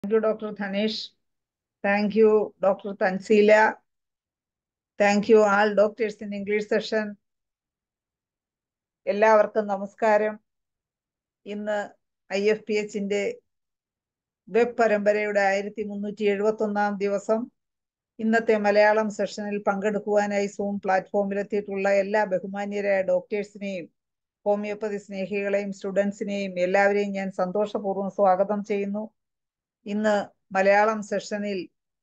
Thank you, Dr. Dhanish. Thank you, Dr. Tansila. Thank you all doctors in English session. എല്ലാവർക്കും നമസ്കാരം ഇന്ന് I F P എച്ചിന്റെ web പരമ്പരയുടെ ആയിരത്തി മുന്നൂറ്റി എഴുപത്തി ഒന്നാം ദിവസം ഇന്നത്തെ മലയാളം സെഷനിൽ പങ്കെടുക്കുവാനായി സൂം പ്ലാറ്റ്ഫോമിലെത്തിയിട്ടുള്ള എല്ലാ ബഹുമാന്യരായ ഡോക്ടേഴ്സിനെയും ഹോമിയോപ്പതി സ്നേഹികളെയും സ്റ്റുഡൻസിനെയും എല്ലാവരെയും ഞാൻ സന്തോഷപൂർവ്വം സ്വാഗതം ചെയ്യുന്നു ഇന്ന് മലയാളം സെഷനിൽ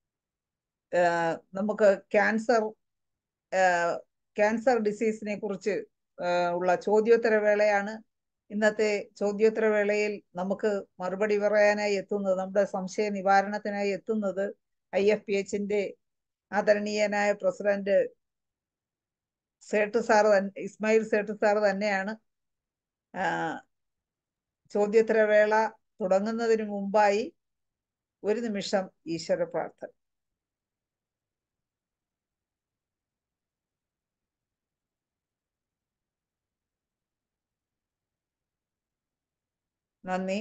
നമുക്ക് ക്യാൻസർ ക്യാൻസർ ഡിസീസിനെ കുറിച്ച് ഉള്ള ചോദ്യോത്തര വേളയാണ് ഇന്നത്തെ ചോദ്യോത്തര വേളയിൽ നമുക്ക് മറുപടി പറയാനായി എത്തുന്നത് നമ്മുടെ സംശയ നിവാരണത്തിനായി എത്തുന്നത് ഐ എഫ് പി എച്ചിന്റെ ആദരണീയനായ president Sait sir Ismail Sait sir തന്നെയാണ് ചോദ്യോത്തര വേള തുടങ്ങുന്നതിന് മുമ്പായി ഒരു നിമിഷം ഈശ്വര പ്രാർത്ഥന നന്ദി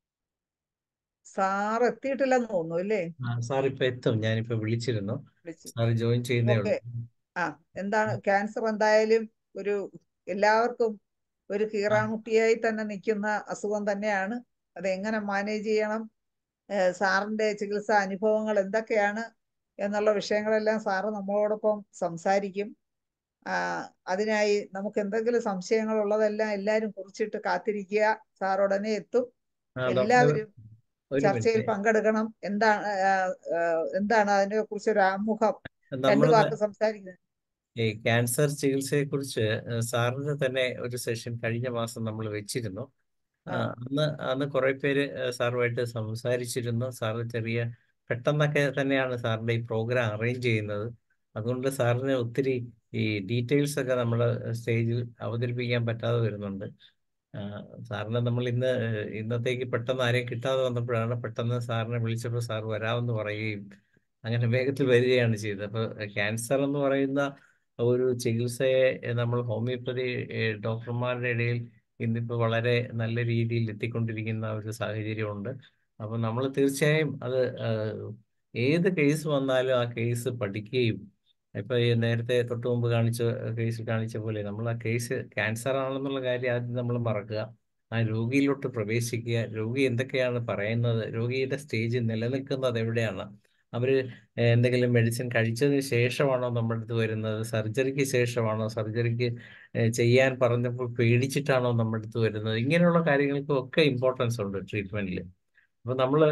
സാർ എത്തിയിട്ടില്ലെന്ന് തോന്നുന്നു അല്ലേ സാർ ഇപ്പൊ എത്തും ഞാനിപ്പോ വിളിച്ചിരുന്നു സാർ ജോയിൻ ചെയ്യുന്നേ ഉള്ളൂ ആ എന്താണ് ക്യാൻസർ എന്തായാലും ഒരു എല്ലാവർക്കും ഒരു കീറാമുട്ടിയായി തന്നെ നിൽക്കുന്ന അസുഖം തന്നെയാണ് അത് എങ്ങനെ മാനേജ് ചെയ്യണം സാറിന്റെ ചികിത്സാ അനുഭവങ്ങൾ എന്തൊക്കെയാണ് എന്നുള്ള വിഷയങ്ങളെല്ലാം സാറ് നമ്മളോടൊപ്പം സംസാരിക്കും അതിനായി നമുക്ക് എന്തെങ്കിലും സംശയങ്ങൾ ഉള്ളതെല്ലാം എല്ലാരും കുറിച്ചിട്ട് കാത്തിരിക്കുക സാർ ഉടനെ എത്തും എല്ലാവരും ചർച്ചയിൽ പങ്കെടുക്കണം എന്താണ് എന്താണ് അതിനെ കുറിച്ച് ഒരു ആമുഖം രണ്ടു വാക്ക് സംസാരിക്കുന്നത് ഈ ക്യാൻസർ ചികിത്സയെ കുറിച്ച് സാറിന് തന്നെ ഒരു സെഷൻ കഴിഞ്ഞ മാസം നമ്മൾ വെച്ചിരുന്നു അന്ന് അന്ന് കുറെ പേര് സാറുമായിട്ട് സംസാരിച്ചിരുന്നു സാറ് ചെറിയ പെട്ടെന്നൊക്കെ തന്നെയാണ് സാറിന്റെ ഈ പ്രോഗ്രാം അറേഞ്ച് ചെയ്യുന്നത് അതുകൊണ്ട് സാറിന് ഒത്തിരി ഈ ഡീറ്റെയിൽസ് ഒക്കെ നമ്മൾ സ്റ്റേജിൽ അവതരിപ്പിക്കാൻ പറ്റാതെ വരുന്നുണ്ട് സാറിന് നമ്മൾ ഇന്ന് ഇന്നത്തേക്ക് പെട്ടെന്ന് ആരെയും കിട്ടാതെ വന്നപ്പോഴാണ് പെട്ടെന്ന് സാറിനെ വിളിച്ചപ്പോൾ സാർ വരാമെന്ന് പറയുകയും അങ്ങനെ വേഗത്തിൽ വരികയാണ് ചെയ്തത് അപ്പോൾ ക്യാൻസർ എന്ന് പറയുന്ന ഒരു ചികിത്സയെ നമ്മൾ ഹോമിയോപ്പതി ഡോക്ടർമാരുടെ ഇടയിൽ ഇന്നിപ്പോൾ വളരെ നല്ല രീതിയിൽ എത്തിക്കൊണ്ടിരിക്കുന്ന ഒരു സാഹചര്യമുണ്ട് അപ്പോൾ നമ്മൾ തീർച്ചയായും അത് ഏത് കേസ് വന്നാലും ആ കേസ് പഠിക്കുകയും ഇപ്പൊ ഈ നേരത്തെ തൊട്ട് മുമ്പ് കാണിച്ച കേസ് കാണിച്ച പോലെ നമ്മൾ ആ കേസ് ക്യാൻസർ ആണെന്നുള്ള കാര്യം ആദ്യം നമ്മൾ മറക്കുക ആ രോഗിയിലോട്ട് പ്രവേശിക്കുക രോഗി എന്തൊക്കെയാണ് പറയുന്നത് രോഗിയുടെ സ്റ്റേജ് നിലനിൽക്കുന്നത് എവിടെയാണ് അവര് എന്തെങ്കിലും മെഡിസിൻ കഴിച്ചതിന് ശേഷമാണോ നമ്മുടെ അടുത്ത് വരുന്നത് സർജറിക്ക് ശേഷമാണോ സർജറിക്ക് ചെയ്യാൻ പറഞ്ഞപ്പോൾ പേടിച്ചിട്ടാണോ നമ്മുടെ അടുത്ത് വരുന്നത് ഇങ്ങനെയുള്ള കാര്യങ്ങൾക്കും ഒക്കെ ഇമ്പോർട്ടൻസ് ഉണ്ട് ട്രീറ്റ്മെന്റിൽ അപ്പൊ നമ്മള്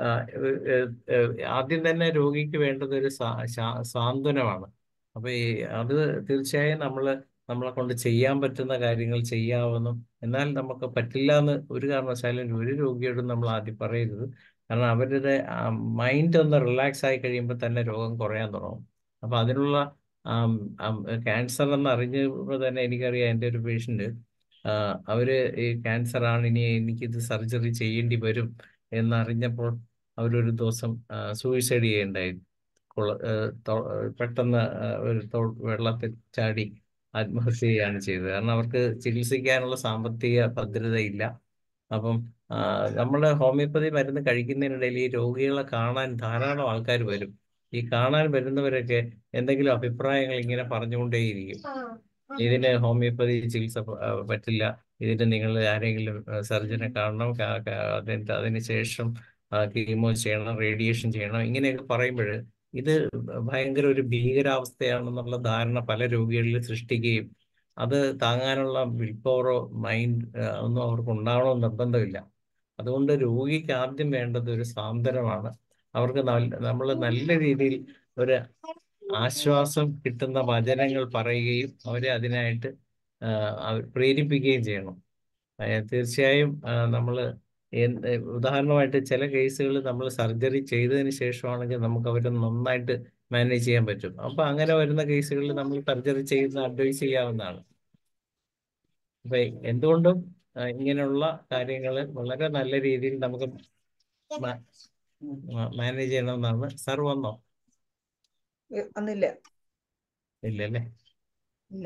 ആദ്യം തന്നെ രോഗിക്ക് വേണ്ടത് ഒരു സാന്ത്വനമാണ് അപ്പൊ ഈ അത് തീർച്ചയായും നമ്മള് നമ്മളെ കൊണ്ട് ചെയ്യാൻ പറ്റുന്ന കാര്യങ്ങൾ ചെയ്യാവുന്നു എന്നാൽ നമുക്ക് പറ്റില്ല എന്ന് ഒരു കാരണവശാലും ഒരു രോഗിയോടും നമ്മൾ ആദ്യം പറയരുത് കാരണം അവരുടെ മൈൻഡ് ഒന്ന് റിലാക്സ് ആയി കഴിയുമ്പോൾ തന്നെ രോഗം കുറയാൻ തുടങ്ങും അപ്പൊ അതിനുള്ള ക്യാൻസർ എന്ന് അറിഞ്ഞപ്പോൾ തന്നെ എനിക്കറിയാം എൻ്റെ ഒരു പേഷ്യന്റ് അവര് ഈ ക്യാൻസർ ആണ് ഇനി എനിക്കിത് സർജറി ചെയ്യേണ്ടി വരും എന്നറിഞ്ഞപ്പോൾ അവരൊരു ദിവസം സൂയിസൈഡ് ചെയ്യേണ്ടായി പെട്ടെന്ന് ഒരു വെള്ളത്തിൽ ചാടി ആത്മഹത്യ ചെയ്യുകയാണ് ചെയ്തത് കാരണം അവർക്ക് ചികിത്സിക്കാനുള്ള സാമ്പത്തിക ഭദ്രതയില്ല അപ്പം നമ്മള് ഹോമിയോപ്പതി മരുന്ന് കഴിക്കുന്നതിനിടയിൽ ഈ രോഗികളെ കാണാൻ ധാരാളം ആൾക്കാർ വരും ഈ കാണാൻ വരുന്നവരൊക്കെ എന്തെങ്കിലും അഭിപ്രായങ്ങൾ ഇങ്ങനെ പറഞ്ഞുകൊണ്ടേയിരിക്കും ഇതിന് ഹോമിയോപ്പതി ചികിത്സ പറ്റില്ല ഇതിന് നിങ്ങൾ ആരെങ്കിലും സർജനെ കാണണം അതിന് അതിന് ശേഷം കീമോ ചെയ്യണം റേഡിയേഷൻ ചെയ്യണം ഇങ്ങനെയൊക്കെ പറയുമ്പോൾ ഇത് ഭയങ്കര ഒരു ഭീകരാവസ്ഥയാണെന്നുള്ള ധാരണ പല രോഗികളിൽ സൃഷ്ടിക്കുകയും അത് താങ്ങാനുള്ള വിൽ പവറോ മൈൻഡ് ഒന്നും അവർക്ക് ഉണ്ടാവണമെന്ന് നിർബന്ധമില്ല അതുകൊണ്ട് രോഗിക്ക് ആദ്യം വേണ്ടത് ഒരു സാന്ത്വനമാണ് അവർക്ക് നമ്മൾ നല്ല രീതിയിൽ ഒരു ആശ്വാസം കിട്ടുന്ന വചനങ്ങൾ പറയുകയും അവരെ അതിനായിട്ട് പ്രേരിപ്പിക്കുകയും ചെയ്യണം തീർച്ചയായും നമ്മൾ ഉദാഹരണമായിട്ട് ചില കേസുകൾ നമ്മൾ സർജറി ചെയ്തതിന് ശേഷമാണെങ്കിൽ നമുക്ക് അവരെ നന്നായിട്ട് മാനേജ് ചെയ്യാൻ പറ്റും അപ്പൊ അങ്ങനെ വരുന്ന കേസുകളിൽ നമ്മൾ സർജറി ചെയ്യുന്ന അഡ്വൈസ് ചെയ്യാവുന്നതാണ് അപ്പൊ എന്തുകൊണ്ടും ഇങ്ങനെയുള്ള കാര്യങ്ങൾ വളരെ നല്ല രീതിയിൽ നമുക്ക് മാനേജ് ചെയ്യണമെന്നാണ് സാർ വന്നോ വന്നില്ല ഇല്ലല്ലേ ഇല്ല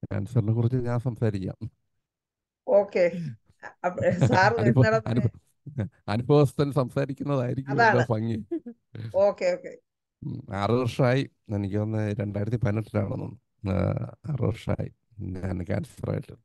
ക്യാൻസറിനെ കുറിച്ച് ഞാൻ സംസാരിക്കാം ഓക്കെ സാർ അനുഭവ വരുന്നിടം അനുഭവ അനുഭവസ്ഥൻ സംസാരിക്കുന്നതായിരിക്കും എൻ്റെ അതാണ് ഭംഗി ഓക്കെ ഓക്കെ ഉം, ആറ് വർഷമായി എനിക്ക് തോന്നുന്നു രണ്ടായിരത്തി പതിനെട്ടിലാണെന്ന് തോന്നുന്നു ആ, ആറ് വർഷമായി ഞാൻ ക്യാൻസറായിട്ട്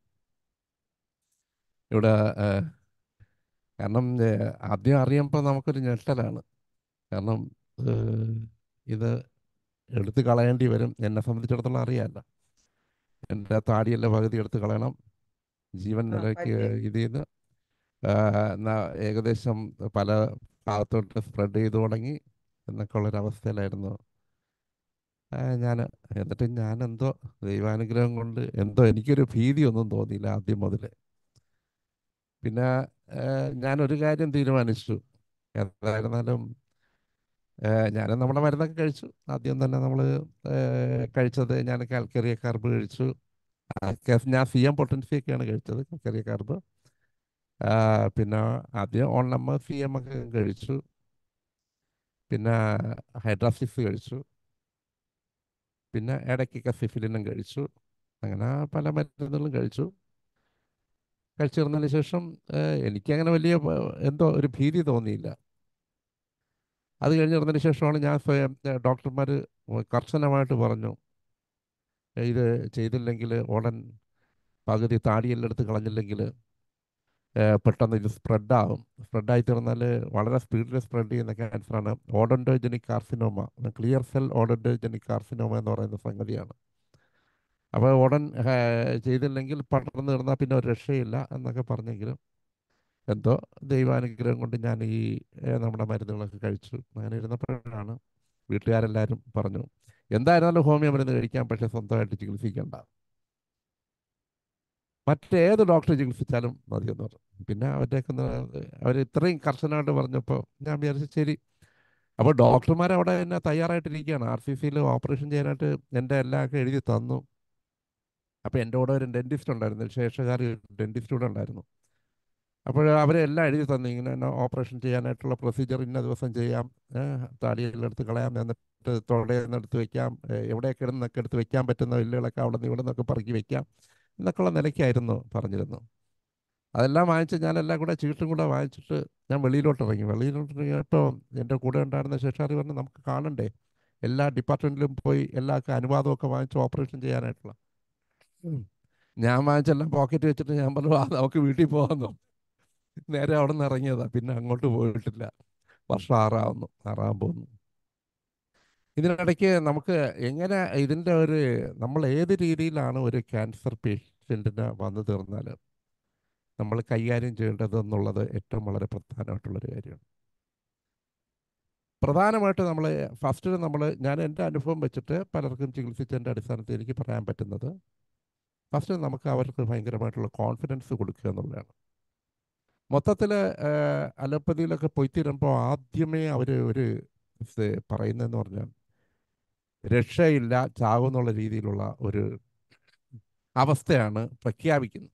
ഇവിടെ ആ, കാരണം ഏ, ആദ്യം അറിയുമ്പോൾ നമുക്കൊരു ഞെട്ടലാണ് കാരണം ഏ, ഇത് എടുത്ത് കളയേണ്ടി വരും എന്നെ സംബന്ധിച്ചിടത്തോളം അറിയാമല്ലോ എൻ്റെ താടിയെല്ലാം പകുതി എടുത്ത് കളയണം ജീവൻ ആ നിലയ്ക്ക് പറ്റി ഇത് ചെയ്ത് ആ, ന- ഏകദേശം പല ഭാഗത്തോട്ട് സ്പ്രെഡ് ചെയ്തു തുടങ്ങി എന്നൊക്കെ ഉള്ളൊരവസ്ഥയിലായിരുന്നു ഞാൻ എന്നിട്ട് ഞാൻ എന്തോ ദൈവാനുഗ്രഹം കൊണ്ട് എന്തോ എനിക്കൊരു ഭീതിയൊന്നും തോന്നിയില്ല ആദ്യം മുതൽ പിന്നെ ആ, ഞാനൊരു കാര്യം തീരുമാനിച്ചു ഏതായിരുന്നാലും ഞാൻ നമ്മുടെ മരുന്നൊക്കെ കഴിച്ചു ആദ്യം തന്നെ നമ്മൾ കഴിച്ചത് ഞാൻ കാൽക്കറിയ കാർബ് കഴിച്ചു ആ, കെ- ഞാൻ സി എം പൊട്ടൻസിയൊക്കെയാണ് കഴിച്ചത് കാൽക്കറിയ കാർബ് ആ, പിന്നെ ആദ്യം ഓൺ എം സി എം ഒക്കെ കഴിച്ചു പിന്നെ ഹൈഡ്രാസിക്സ് കഴിച്ചു പിന്നെ ഇടയ്ക്കൊക്കെ സിഫിലിനും കഴിച്ചു അങ്ങനെ പല മരുന്നുകളും കഴിച്ചു കഴിച്ചിരുന്നതിന് ശേഷം ഏഹ്, എനിക്കങ്ങനെ വലിയ പ- എന്തോ ഒരു ഭീതി തോന്നിയില്ല അത് കഴിഞ്ഞിരുന്നതിന് ശേഷമാണ് ഞാൻ സ്വയം ഡോക്ടർമാർ കർശനമായിട്ട് പറഞ്ഞു "ഏ, ഇത് ചെയ്തില്ലെങ്കിൽ ഉടൻ പകുതി താടിയെല്ലാം എടുത്ത് കളഞ്ഞില്ലെങ്കിൽ ഏഹ്, പെട്ടെന്ന് ഇത് സ്പ്രെഡാകും സ്പ്രെഡായി തീർന്നാൽ വളരെ സ്പീഡിൽ സ്പ്രെഡ് ചെയ്യുന്ന ക്യാൻസറാണ് odontogenic carcinoma clear cell odontogenic carcinoma എന്ന് പറയുന്ന സംഗതിയാണ് അപ്പോൾ ഉടൻ ഏഹ്, ചെയ്തില്ലെങ്കിൽ പടർന്നു കിടന്നാൽ പിന്നെ ഒരു രക്ഷയില്ല എന്നൊക്കെ പറഞ്ഞെങ്കിലും എന്തോ ദൈവാനുഗ്രഹം കൊണ്ട് ഞാൻ ഈ ഏഹ്, നമ്മുടെ മരുന്നുകളൊക്കെ കഴിച്ചു അങ്ങനെ ഇരുന്നപ്പോഴാണ് വീട്ടുകാരെല്ലാവരും പറഞ്ഞു എന്തായിരുന്നാലും ഹോമിയോ മരുന്ന് കഴിക്കാം പക്ഷേ സ്വന്തമായിട്ട് ചികിത്സിക്കേണ്ട മറ്റേത് ഡോക്ടർ ചികിത്സിച്ചാലും മതിയെന്ന് പറഞ്ഞു പിന്നെ അവരുടെയൊക്കെ അവർ ഇത്രയും കർശനമായിട്ട് പറഞ്ഞപ്പോൾ ഞാൻ വിചാരിച്ചു ശരി അപ്പോൾ ഡോക്ടർമാർ അവിടെ എന്നെ തയ്യാറായിട്ടിരിക്കുകയാണ് ആർ സി സിയിൽ ഓപ്പറേഷൻ ചെയ്യാനായിട്ട് എൻ്റെ എല്ലാം ഒക്കെ എഴുതി തന്നു അപ്പോൾ എൻ്റെ കൂടെ ഒരു ഡെൻറ്റിസ്റ്റ് ഉണ്ടായിരുന്നു ശേഷകാരി ഡെൻറ്റിസ്റ്റ് കൂടെ ഉണ്ടായിരുന്നു അപ്പോൾ അവരെല്ലാം എഴുതി തന്നു ഇങ്ങനെ ഓപ്പറേഷൻ ചെയ്യാനായിട്ടുള്ള പ്രൊസീജിയർ ഇന്ന ദിവസം ചെയ്യാം താടിയെല്ലാം എടുത്ത് കളയാം എന്നിട്ട് തൊടയിൽ എടുത്ത് വെക്കാം ഏഹ് എവിടെയൊക്കെ ഇടുന്നൊക്കെ എടുത്ത് വെക്കാൻ പറ്റുന്ന വില്ലുകളൊക്കെ അവിടെ നിന്ന് ഇവിടെ നിന്നൊക്കെ പറക്കി വെക്കാം എന്നൊക്കെയുള്ള നിലയ്ക്കായിരുന്നു പറഞ്ഞിരുന്നു അതെല്ലാം വാങ്ങിച്ച് ഞാനെല്ലാം കൂടെ ചീട്ടും കൂടെ വാങ്ങിച്ചിട്ട് ഞാൻ വെളിയിലോട്ട് ഇറങ്ങി വെളിയിലോട്ട് ഇറങ്ങിയപ്പോൾ എൻ്റെ കൂടെ ഉണ്ടായിരുന്ന ശേഷാറി പറഞ്ഞു നമുക്ക് കാണണ്ടേ എല്ലാ ഡിപ്പാർട്ട്മെൻറ്റിലും പോയി എല്ലാ അനുവാദമൊക്കെ വാങ്ങിച്ച് ഓപ്പറേഷൻ ചെയ്യാനായിട്ടുള്ള ഉം. ഞാൻ വാങ്ങിച്ചെല്ലാം പോക്കറ്റ് വെച്ചിട്ട് ഞാൻ പറഞ്ഞു ആ നമുക്ക് വീട്ടിൽ പോകാമെന്നോ നേരെ അവിടെ നിന്ന് ഇറങ്ങിയതാ പിന്നെ അങ്ങോട്ട് പോയിട്ടില്ല വർഷം ആറാവുന്നു ആറാൻ പോകുന്നു ഇതിനിടയ്ക്ക് നമുക്ക് എങ്ങനെ ഇതിൻ്റെ ഒരു നമ്മൾ ഏത് രീതിയിലാണ് ഒരു ക്യാൻസർ പേഷ്യൻറ്റിന് വന്നു തീർന്നാൽ നമ്മൾ കൈകാര്യം ചെയ്യേണ്ടത് എന്നുള്ളത് ഏറ്റവും വളരെ പ്രധാനമായിട്ടുള്ളൊരു കാര്യമാണ് പ്രധാനമായിട്ട് നമ്മൾ ഫസ്റ്റ് നമ്മൾ ഞാൻ എൻ്റെ അനുഭവം വെച്ചിട്ട് പലർക്കും ചികിത്സിച്ചതിൻ്റെ അടിസ്ഥാനത്തിൽ എനിക്ക് പറയാൻ പറ്റുന്നത് ഫസ്റ്റ് നമുക്ക് അവർക്ക് ഭയങ്കരമായിട്ടുള്ള കോൺഫിഡൻസ് കൊടുക്കുക എന്നുള്ളതാണ് മൊത്തത്തിൽ അലോപ്പതിയിലൊക്കെ പോയി തീരുമ്പോൾ ആദ്യമേ അവർ ഒരു ഇത് പറയുന്നതെന്ന് പറഞ്ഞാൽ രക്ഷയില്ല ചാവുന്നുള്ള രീതിയിലുള്ള ഒരു അവസ്ഥയാണ് പ്രഖ്യാപിക്കുന്നത്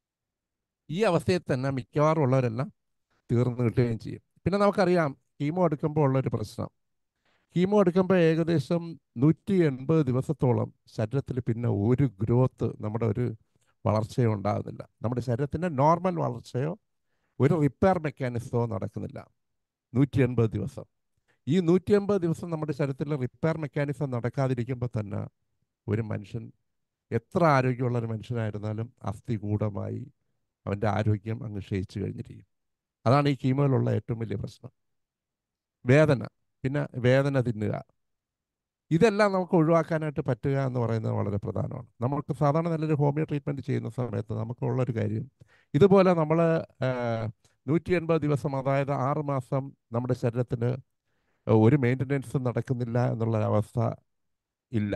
ഈ അവസ്ഥയിൽ തന്നെ മിക്കവാറും ഉള്ളവരെല്ലാം തീർന്നു കിട്ടുകയും ചെയ്യും പിന്നെ നമുക്കറിയാം കീമോ എടുക്കുമ്പോൾ ഉള്ളൊരു പ്രശ്നം കീമോ എടുക്കുമ്പോൾ ഏകദേശം നൂറ്റി എൺപത് ദിവസത്തോളം ശരീരത്തിൽ പിന്നെ ഒരു ഗ്രോത്ത് നമ്മുടെ ഒരു വളർച്ചയോ ഉണ്ടാകുന്നില്ല നമ്മുടെ ശരീരത്തിൻ്റെ നോർമൽ വളർച്ചയോ ഒരു റിപ്പയർ മെക്കാനിസമോ നടക്കുന്നില്ല നൂറ്റി എൺപത് ദിവസം ഈ നൂറ്റി എൺപത് ദിവസം നമ്മുടെ ശരീരത്തിൽ റിപ്പയർ മെക്കാനിസം നടക്കാതിരിക്കുമ്പോൾ തന്നെ ഒരു മനുഷ്യൻ എത്ര ആരോഗ്യമുള്ള ഒരു മനുഷ്യനായിരുന്നാലും അസ്ഥികൂടമായി അവൻ്റെ ആരോഗ്യം അങ്ങ് ക്ഷയിച്ചു കഴിഞ്ഞിരിക്കും അതാണ് ഈ കീമോയിലുള്ള ഏറ്റവും വലിയ പ്രശ്നം വേദന പിന്നെ വേദന തിന്നുക ഇതെല്ലാം നമുക്ക് ഒഴിവാക്കാനായിട്ട് പറ്റുക എന്ന് പറയുന്നത് വളരെ പ്രധാനമാണ് നമുക്ക് സാധാരണ നല്ലൊരു ഹോമിയോ ട്രീറ്റ്മെൻറ്റ് ചെയ്യുന്ന സമയത്ത് നമുക്കുള്ളൊരു കാര്യം ഇതുപോലെ നമ്മൾ നൂറ്റി എൺപത് ദിവസം അതായത് ആറ് മാസം നമ്മുടെ ശരീരത്തിന് ഒരു മെയിൻ്റനൻസ് നടക്കുന്നില്ല എന്നുള്ള അവസ്ഥ ഇല്ല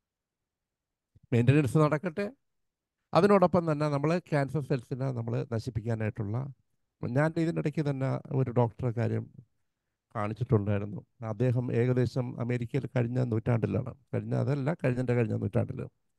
മെയിൻ്റനൻസ് നടക്കട്ടെ അതിനോടൊപ്പം തന്നെ നമ്മൾ ക്യാൻസർ സെൽസിനെ നമ്മൾ നശിപ്പിക്കാനായിട്ടുള്ള ഞാൻ ഇതിനിടയ്ക്ക് തന്നെ ഒരു ഡോക്ടറെ കാര്യം കാണിച്ചിട്ടുണ്ടായിരുന്നു അദ്ദേഹം ഏകദേശം അമേരിക്കയിൽ കഴിഞ്ഞ നൂറ്റാണ്ടിലാണ് കഴിഞ്ഞ അതല്ല കഴിഞ്ഞതിൻ്റെ കഴിഞ്ഞ നൂറ്റാണ്ടിൽ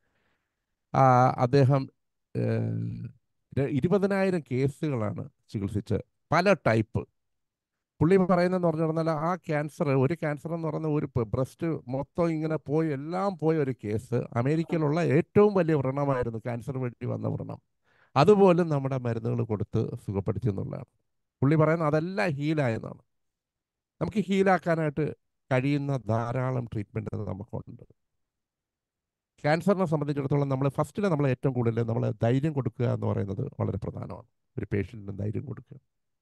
ആ, അദ്ദേഹം ഏഹ്, ര- ഇരുപതിനായിരം കേസുകളാണ് ചികിത്സിച്ച് പല ടൈപ്പ് പുള്ളി പറയുന്നതെന്ന് പറഞ്ഞു പറഞ്ഞാൽ ആ ക്യാൻസർ ഒരു ക്യാൻസർ എന്ന് പറയുന്ന ഒരു ബ്രസ്റ്റ് മൊത്തം ഇങ്ങനെ പോയി എല്ലാം പോയ ഒരു കേസ് അമേരിക്കയിലുള്ള ഏറ്റവും വലിയ വ്രണമായിരുന്നു ക്യാൻസർ വേണ്ടി വന്ന വ്രണം അതുപോലും നമ്മുടെ മരുന്നുകൾ കൊടുത്ത് സുഖപ്പെടുത്തി എന്നുള്ളതാണ് പുള്ളി പറയുന്നത് അതെല്ലാം ഹീലായെന്നാണ് നമുക്ക് ഹീലാക്കാനായിട്ട് കഴിയുന്ന ധാരാളം ട്രീറ്റ്മെൻറ്റ് നമുക്കുണ്ട് ക്യാൻസറിനെ സംബന്ധിച്ചിടത്തോളം നമ്മൾ ഫസ്റ്റിൽ നമ്മൾ ഏറ്റവും കൂടുതൽ നമ്മൾ ധൈര്യം കൊടുക്കുക എന്ന് പറയുന്നത് വളരെ പ്രധാനമാണ് ഒരു പേഷ്യൻറ്റിന് ധൈര്യം കൊടുക്കുക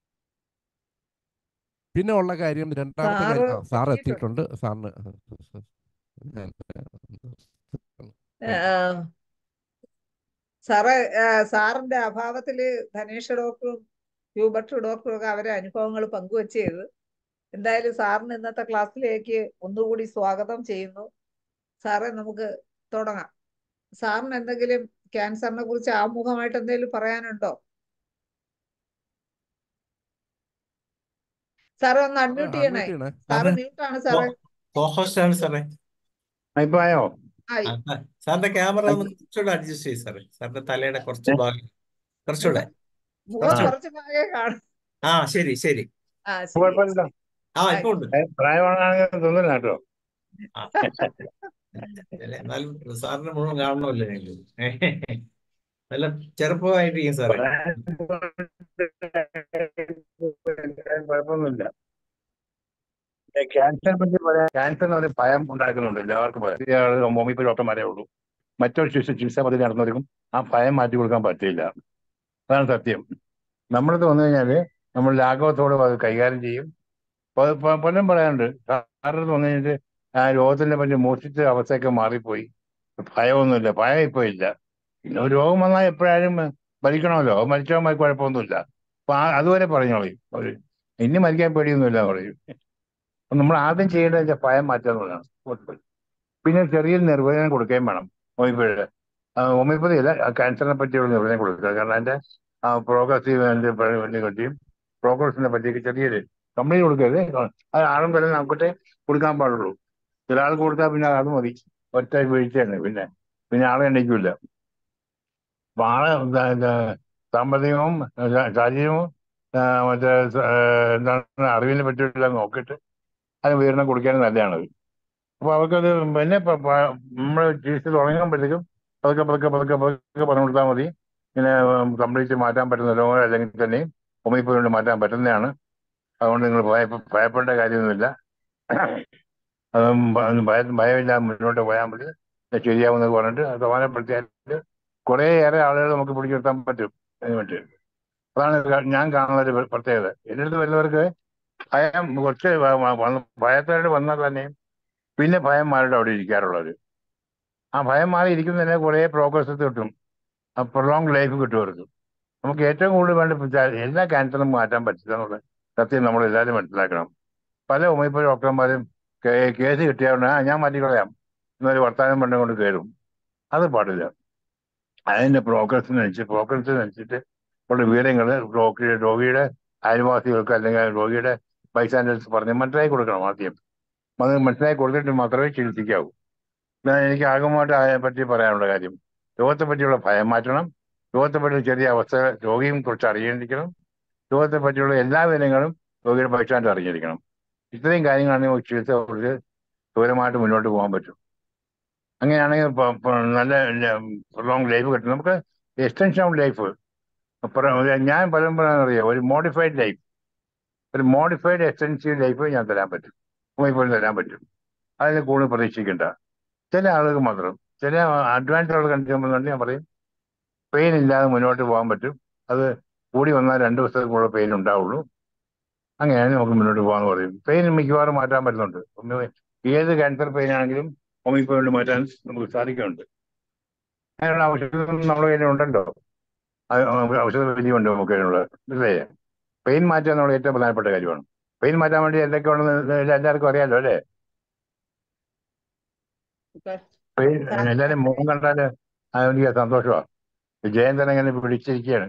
പിന്നെ ഉള്ള കാര്യം രണ്ടാമത്തെ സാറ് കാര്യം ആ, സാർ എത്തിയിട്ടുണ്ട്. എത്തിയിട്ടുണ്ട് സാറിന് ഞാൻ ഏഹ് സാറേ ഏഹ് സാറിന്റെ അഭാവത്തില് ധനേഷ് ഡോക്ടറും ഹ്യൂബർട്ട് ഡോക്ടറും ഒക്കെ അവരെ അനുഭവങ്ങൾ പങ്കുവച്ചത് എന്തായാലും സാറിന് ഇന്നത്തെ ക്ലാസ്സിലേക്ക് ഒന്നുകൂടി സ്വാഗതം ചെയ്യുന്നു സാറേ നമുക്ക് തുടങ്ങാം സാറിന് എന്തെങ്കിലും ക്യാൻസറിനെ കുറിച്ച് ആമുഖമായിട്ട് എന്തെങ്കിലും പറയാനുണ്ടോ സാറേ ഒന്ന് അൺമ്യൂട്ട് ചെയ്യണേ അൺമ്യൂട്ട് ചെയ്യണേ സാറ് സാറേ മ്യൂട്ടാണ് സാറേ കോഹോസ്റ്റ് ആണ് സാറേ ഇപ്പൊ ആയോ ആയി ആ, ആ, സാറിന്റെ ക്യാമറ ഒന്ന് കുറച്ചുകൂടെ അഡ്ജസ്റ്റ് ചെയ്യും സാറേ സാറിന്റെ തലയുടെ കുറച്ച് ഭാഗം കുറച്ചുകൂടെ മുഖം കുറച്ചുകൂടെ കുറച്ച് ഭാഗേ കാണും ആ ശരി ശരി ആ ശരി കുഴപ്പമില്ല ആ ഇപ്പൊ ഉണ്ട് ഏ, പ്രായമാണെങ്കിൽ തോന്നില്ല കേട്ടോ ആ അല്ല, എന്നാലും സാറിന് മുഴുവൻ കാണണമല്ലോ ഞങ്ങൾക്ക് നല്ല ചെറുപ്പമായിട്ടിരിക്കും സാറേ കുഴപ്പമൊന്നുമില്ല ക്യാൻസറിനെ പറ്റി പറയാൻ ക്യാൻസറിന് ഒരു ഭയം ഉണ്ടാക്കുന്നുണ്ട് എല്ലാവർക്കും ഭയം ഹോമിയോപ്പതി ഡോക്ടർമാരേ ഉള്ളൂ മറ്റൊരു ചികിത്സ ചികിത്സാ പദ്ധതി നടന്നവർക്കും ആ ഭയം മാറ്റി കൊടുക്കാൻ പറ്റില്ല അതാണ് സത്യം നമ്മളത് വന്നു കഴിഞ്ഞാല് നമ്മൾ ലാഘവത്തോടെ അത് കൈകാര്യം ചെയ്യും പ- പ- പലരും പറയാനുണ്ട് സാറിന് വന്നു കഴിഞ്ഞിട്ട് ആ രോഗത്തിനെ പറ്റി മൂർച്ഛിച്ച അവസ്ഥയൊക്കെ മാറിപ്പോയി ഭയമൊന്നുമില്ല ഭയം ഇപ്പൊ ഇല്ല പിന്നെ ഒരു രോഗം വന്നാൽ എപ്പോഴായാലും മരിക്കണമല്ലോ അത് മരിച്ചാൽ മതി കുഴപ്പമൊന്നുമില്ല അപ്പൊ ആ അതുവരെ പറഞ്ഞോളി അവര് ഇനി മരിക്കാൻ പേടിയൊന്നുമില്ല എന്ന് പറയും അപ്പൊ നമ്മൾ ആദ്യം ചെയ്യേണ്ടത് വെച്ചാൽ ഭയം മാറ്റാന്നുള്ളതാണ് പിന്നെ ചെറിയ നിർവചനം കൊടുക്കുകയും വേണം ഹോമിയോപ്പതിയുടെ ഹോമിയോപ്പതി അല്ല ആ ക്യാൻസറിനെ പറ്റിയുള്ള നിർവചനം കൊടുക്കുക കാരണം അതിന്റെ പ്രോഗ്രസീവ് പറ്റിയും പ്രോഗ്രസിനെ പറ്റിയൊക്കെ ചെറിയൊരു കംപ്ലീറ്റ് കൊടുക്കരുത് അത് ആളും വരെ നമുക്കിട്ട് കൊടുക്കാൻ പാടുള്ളൂ ചില ആൾ കൊടുത്താൽ പിന്നെ അത് മതി ഒറ്റ വീഴ്ചയാണ് പിന്നെ പിന്നെ ആളെ എണ്ണിക്കില്ല അപ്പൊ ആളെ എന്താ- എന്താ സാമ്പത്തികവും ശാ- ശാരീരികവും ആ, മറ്റേ സ- ആ, എന്താണ് അറിവിനെ പറ്റിയുള്ള നോക്കിയിട്ട് അത് വിവരണം കൊടുക്കാൻ നല്ലതാണത് അപ്പൊ അവർക്കത് പിന്നെ നമ്മൾ ചികിത്സ തുടങ്ങുമ്പോഴത്തേക്കും പതുക്കെ പതുക്കെ പതുക്കെ പതുക്കെ പറഞ്ഞു കൊടുത്താൽ മതി ഇങ്ങനെ കംപ്ലീറ്റ് മാറ്റാൻ പറ്റുന്ന രോഗം അല്ലെങ്കിൽ തന്നെയും ഹോമിയോപ്പതി കൊണ്ട് മാറ്റാൻ പറ്റുന്നതാണ് അതുകൊണ്ട് നിങ്ങൾ ഭയപ്പ ഭയപ്പെടേണ്ട കാര്യമൊന്നുമില്ല അതും ഭ- ഭയ ഭയമില്ലാതെ മുന്നോട്ട് പോയാൽ മതി ഇത് ശരിയാവുമെന്ന് പറഞ്ഞിട്ട് അത് സമാധാനപ്പെടുത്തിയാൽ കുറേ ഏറെ ആളുകൾ നമുക്ക് പിടിച്ചു നിർത്താൻ പറ്റും അതിന് വേണ്ടി അതാണ് ക- ഞാൻ കാണുന്ന ഒരു പ്ര- പ്രത്യേകത എൻ്റെ അടുത്ത് വരുന്നവർക്ക് ഭയം കുറച്ച് വ- വ- വന്ന് ഭയത്തോട് വന്നാൽ തന്നെയും പിന്നെ ഭയം മാറിയിട്ട് അവിടെ ഇരിക്കാറുള്ളത് ആ ഭയം മാറി ഇരിക്കുന്നതിന് കുറേ പ്രോഗ്രസ് കിട്ടും പ്രൊലോങ് ലൈഫ് കിട്ടും അവർക്ക് നമുക്ക് ഏറ്റവും കൂടുതൽ വേണ്ട വെച്ചാൽ എല്ലാ ക്യാൻസറും മാറ്റാൻ പറ്റില്ല എന്നുള്ള സത്യം നമ്മൾ എല്ലാവരും മനസ്സിലാക്കണം പല ഹോമിയോപ്പതി ഡോക്ടർമാരും കേ- കേസ് കിട്ടിയാൽ ആ ഞാൻ മാറ്റിക്കളയാം എന്നൊരു വർത്തമാനം പറഞ്ഞു കൊണ്ട് കയറും അത് പാടില്ല അതിന്റെ പ്രോഗ്രസിനനുസരിച്ച് പ്രോഗ്രസിനനുസരിച്ചിട്ട് ഉള്ള വിവരങ്ങൾ രോഗിയുടെ രോഗിയുടെ അയൽവാസികൾക്ക് അല്ലെങ്കിൽ രോഗിയുടെ ബൈസ്റ്റാൻഡേഴ്സ് പറഞ്ഞ് മനസ്സിലാക്കി കൊടുക്കണം ആദ്യം അത് മനസ്സിലാക്കി കൊടുത്തിട്ട് മാത്രമേ ചികിത്സിക്കാവൂ ഇതാണ് എനിക്ക് ആകമായിട്ട് അതിനെ പറ്റി പറയാനുള്ള കാര്യം രോഗത്തെ പറ്റിയുള്ള ഭയം മാറ്റണം രോഗത്തെ പറ്റിയുള്ള ചെറിയ അവസ്ഥ രോഗിയും കുറിച്ച് അറിഞ്ഞിരിക്കണം രോഗത്തെ പറ്റിയുള്ള എല്ലാ വിവരങ്ങളും രോഗിയുടെ ബൈസ്റ്റാൻഡ് അറിഞ്ഞിരിക്കണം ഇത്രയും കാര്യങ്ങളാണെങ്കിൽ ചികിത്സ കുറച്ച് ദൂരമായിട്ട് മുന്നോട്ട് പോകാൻ പറ്റും അങ്ങനെയാണെങ്കിൽ പ- പ- നല്ല ലോങ് ലൈഫ് കിട്ടും നമുക്ക് എക്സ്റ്റൻഷൻ ഓഫ് ലൈഫ് ഞാൻ പലരും പറയാനറിയാം ഒരു മോഡിഫൈഡ് ലൈഫ് ഒരു മോഡിഫൈഡ് എക്സ്റ്റൻസീവ് ലൈഫ് ഞാൻ തരാൻ പറ്റും ഇപ്പോൾ തരാൻ പറ്റും അതിന് കൂടുതൽ പ്രതീക്ഷിക്കേണ്ട ചില ആളുകൾക്ക് മാത്രം ചില അഡ്വാൻസ് ആളുകൾ കണ്ടിട്ടുണ്ടെങ്കിൽ ഞാൻ പറയും പെയിൻ ഇല്ലാതെ മുന്നോട്ട് പോകാൻ പറ്റും അത് കൂടി വന്നാൽ രണ്ട് ദിവസത്തേക്കുള്ള പെയിൻ ഉണ്ടാവുള്ളൂ അങ്ങനെയാണ് നമുക്ക് മുന്നോട്ട് പോകാന്ന് പറയും പെയിൻ മിക്കവാറും മാറ്റാൻ പറ്റുന്നുണ്ട് ഹോമിയോ- ഏത് ക്യാൻസർ പെയിൻ ആണെങ്കിലും ഹോമിയോപ്പതി കൊണ്ട് മാറ്റാൻ നമുക്ക് സാധിക്കുന്നുണ്ട് അതിനുള്ള ഔഷധം നമ്മുടെ കയ്യിൽ ഉണ്ടല്ലോ അത് ഔഷധ വിധിയുണ്ട് നമുക്ക് അതിനുള്ള അല്ലേ പെയിൻ മാറ്റുക എന്നുള്ള ഏറ്റവും പ്രധാനപ്പെട്ട കാര്യമാണ് പെയിൻ മാറ്റാൻ വേണ്ടി എന്തൊക്കെ ഉണ്ടെന്ന് എല്ലാവർക്കും അറിയാലോ അല്ലേ ഇപ്പൊ പെയിൻ എല്ലാവരും മുഖം കണ്ടാല് അത് എനിക്ക് സന്തോഷമാണ് ജയന്തൻ അങ്ങനെ പിടിച്ചിരിക്കുകയാണ്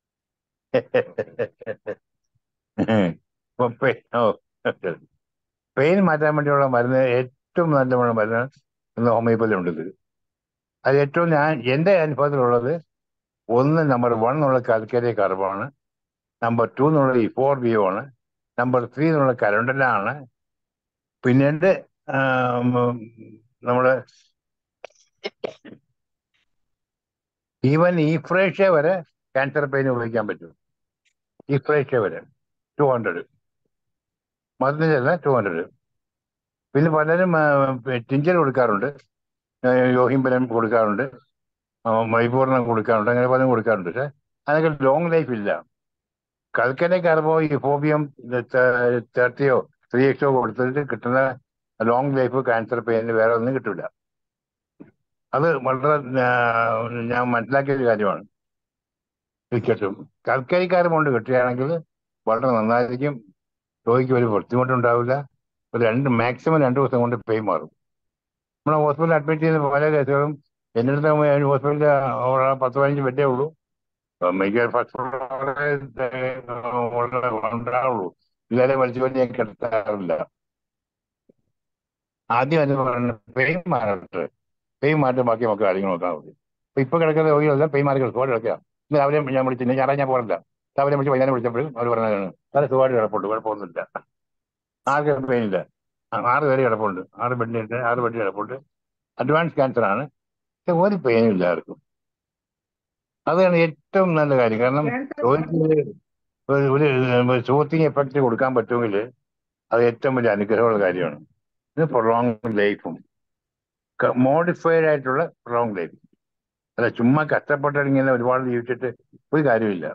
ഇപ്പൊ പെ- ഓ പെയിൻ മാറ്റാൻ വേണ്ടിയുള്ള മരുന്ന് ഏറ്റവും നല്ല മരുന്ന് ഇന്ന് ഹോമിയോപ്പതി ഉണ്ട് ഇത് അത് ഏറ്റവും ഞാൻ എൻ്റെ അനുഭവത്തിലുള്ളത് ഒന്ന് നമ്പർ വൺ എന്നുള്ള കാൽക്കേരിയ കാർബാണ് നമ്പർ ടു എന്നുള്ളത് ഈ ഫോർ ബിയോ ആണ് നമ്പർ ത്രീ എന്നുള്ള കരണ്ടിലാണ് പിന്നീട് നമ്മള് ഈവൻ ഈഫ്രേഷ്യ വരെ ക്യാൻസർ പെയിൻ ഉപയോഗിക്കാൻ പറ്റും ഈഫ്രേഷ്യ വരെ ടു ഹൺഡ്രഡ് മരുന്നിനല്ല ടു ഹൺഡ്രഡ് പിന്നെ പലരും ടിഞ്ചർ കൊടുക്കാറുണ്ട് യോഹിംബലം കൊടുക്കാറുണ്ട് മൈപൂർണം കൊടുക്കാറുണ്ട് അങ്ങനെ പലതും കൊടുക്കാറുണ്ട് പക്ഷെ അതൊക്കെ ലോങ് ലൈഫ് ഇല്ല കൽക്കനെ കാർബോ ഈ ഫോബിയം തേർട്ടിയോ ത്രീ എക്സോ കൊടുത്തിട്ട് കിട്ടുന്ന ലോങ് ലൈഫ് ക്യാൻസർ പെയിന് വേറെ ഒന്നും കിട്ടില്ല അത് വളരെ ഞാൻ മനസ്സിലാക്കിയ ഒരു കാര്യമാണ് ക്രിക്കറ്റും കൽക്കരി കാർബോണ്ട് കിട്ടുകയാണെങ്കിൽ വളരെ നന്നായിരിക്കും രോഗിക്ക് ഒരു ബുദ്ധിമുട്ടുണ്ടാവില്ല ഒരു രണ്ട് മാക്സിമം രണ്ട് ദിവസം കൊണ്ട് പെയിൻ മാറും നമ്മളെ ഹോസ്പിറ്റലിൽ അഡ്മിറ്റ് ചെയ്യുന്ന പല കേസുകളും എൻ്റെ അടുത്ത് ഹോസ്പിറ്റലിൽ പത്ത് പതിനഞ്ച് ബെഡേ ഉള്ളൂ മിക്ക ഫസ്റ്റ് ഉണ്ടാവുള്ളൂ ഇതുവരെ വലിച്ചു വലിയ കിടത്താറില്ല ആദ്യം എന്ന് പറയുന്നത് പെയിൻ മാറട്ടെ പെയിൻ മാറ്റം ബാക്കി നമുക്ക് കാര്യങ്ങൾ നോക്കാൻ മതി അപ്പൊ ഇപ്പൊ കിടക്കുന്ന രോഗികളെല്ലാം പെയിൻ മാറി സുഖമായിട്ട് കിടക്കുക ഇന്ന് രാവിലെ ഞാൻ വിളിച്ചു ഞായറാഴ്ച ഞാൻ പോകില്ല രാവിലെ വിളിച്ച് വൈകുന്നേരം വിളിച്ചപ്പോഴും അവർ പറഞ്ഞതാണ് വളരെ സുഖമായിട്ട് കിടപ്പുണ്ട് കുഴപ്പമൊന്നുമില്ല ആർക്കും പെയിൻ ഇല്ല ആറ് പേര് കിടപ്പുണ്ട് ആറ് ബെഡിനുണ്ട് ആറ് ബെഡ് കിടപ്പുണ്ട് അഡ്വാൻസ് ക്യാൻസർ ആണ് പക്ഷെ ഒരു പെയിനും ഇല്ല ആർക്കും അതാണ് ഏറ്റവും നല്ല കാര്യം കാരണം ഒരു ഒരു സൂത്തിങ് എഫക്റ്റ് കൊടുക്കാൻ പറ്റുമെങ്കിൽ അത് ഏറ്റവും വലിയ അനുഗ്രഹമുള്ള കാര്യമാണ് ഇത് പ്രൊളോങ് ലൈഫും മോഡിഫൈഡ് ആയിട്ടുള്ള പ്രൊളോങ് ലൈഫ് അല്ല ചുമ്മാ കഷ്ടപ്പെട്ടിട്ട് ഇങ്ങനെ ഒരുപാട് ജീവിച്ചിട്ട് ഒരു കാര്യമില്ല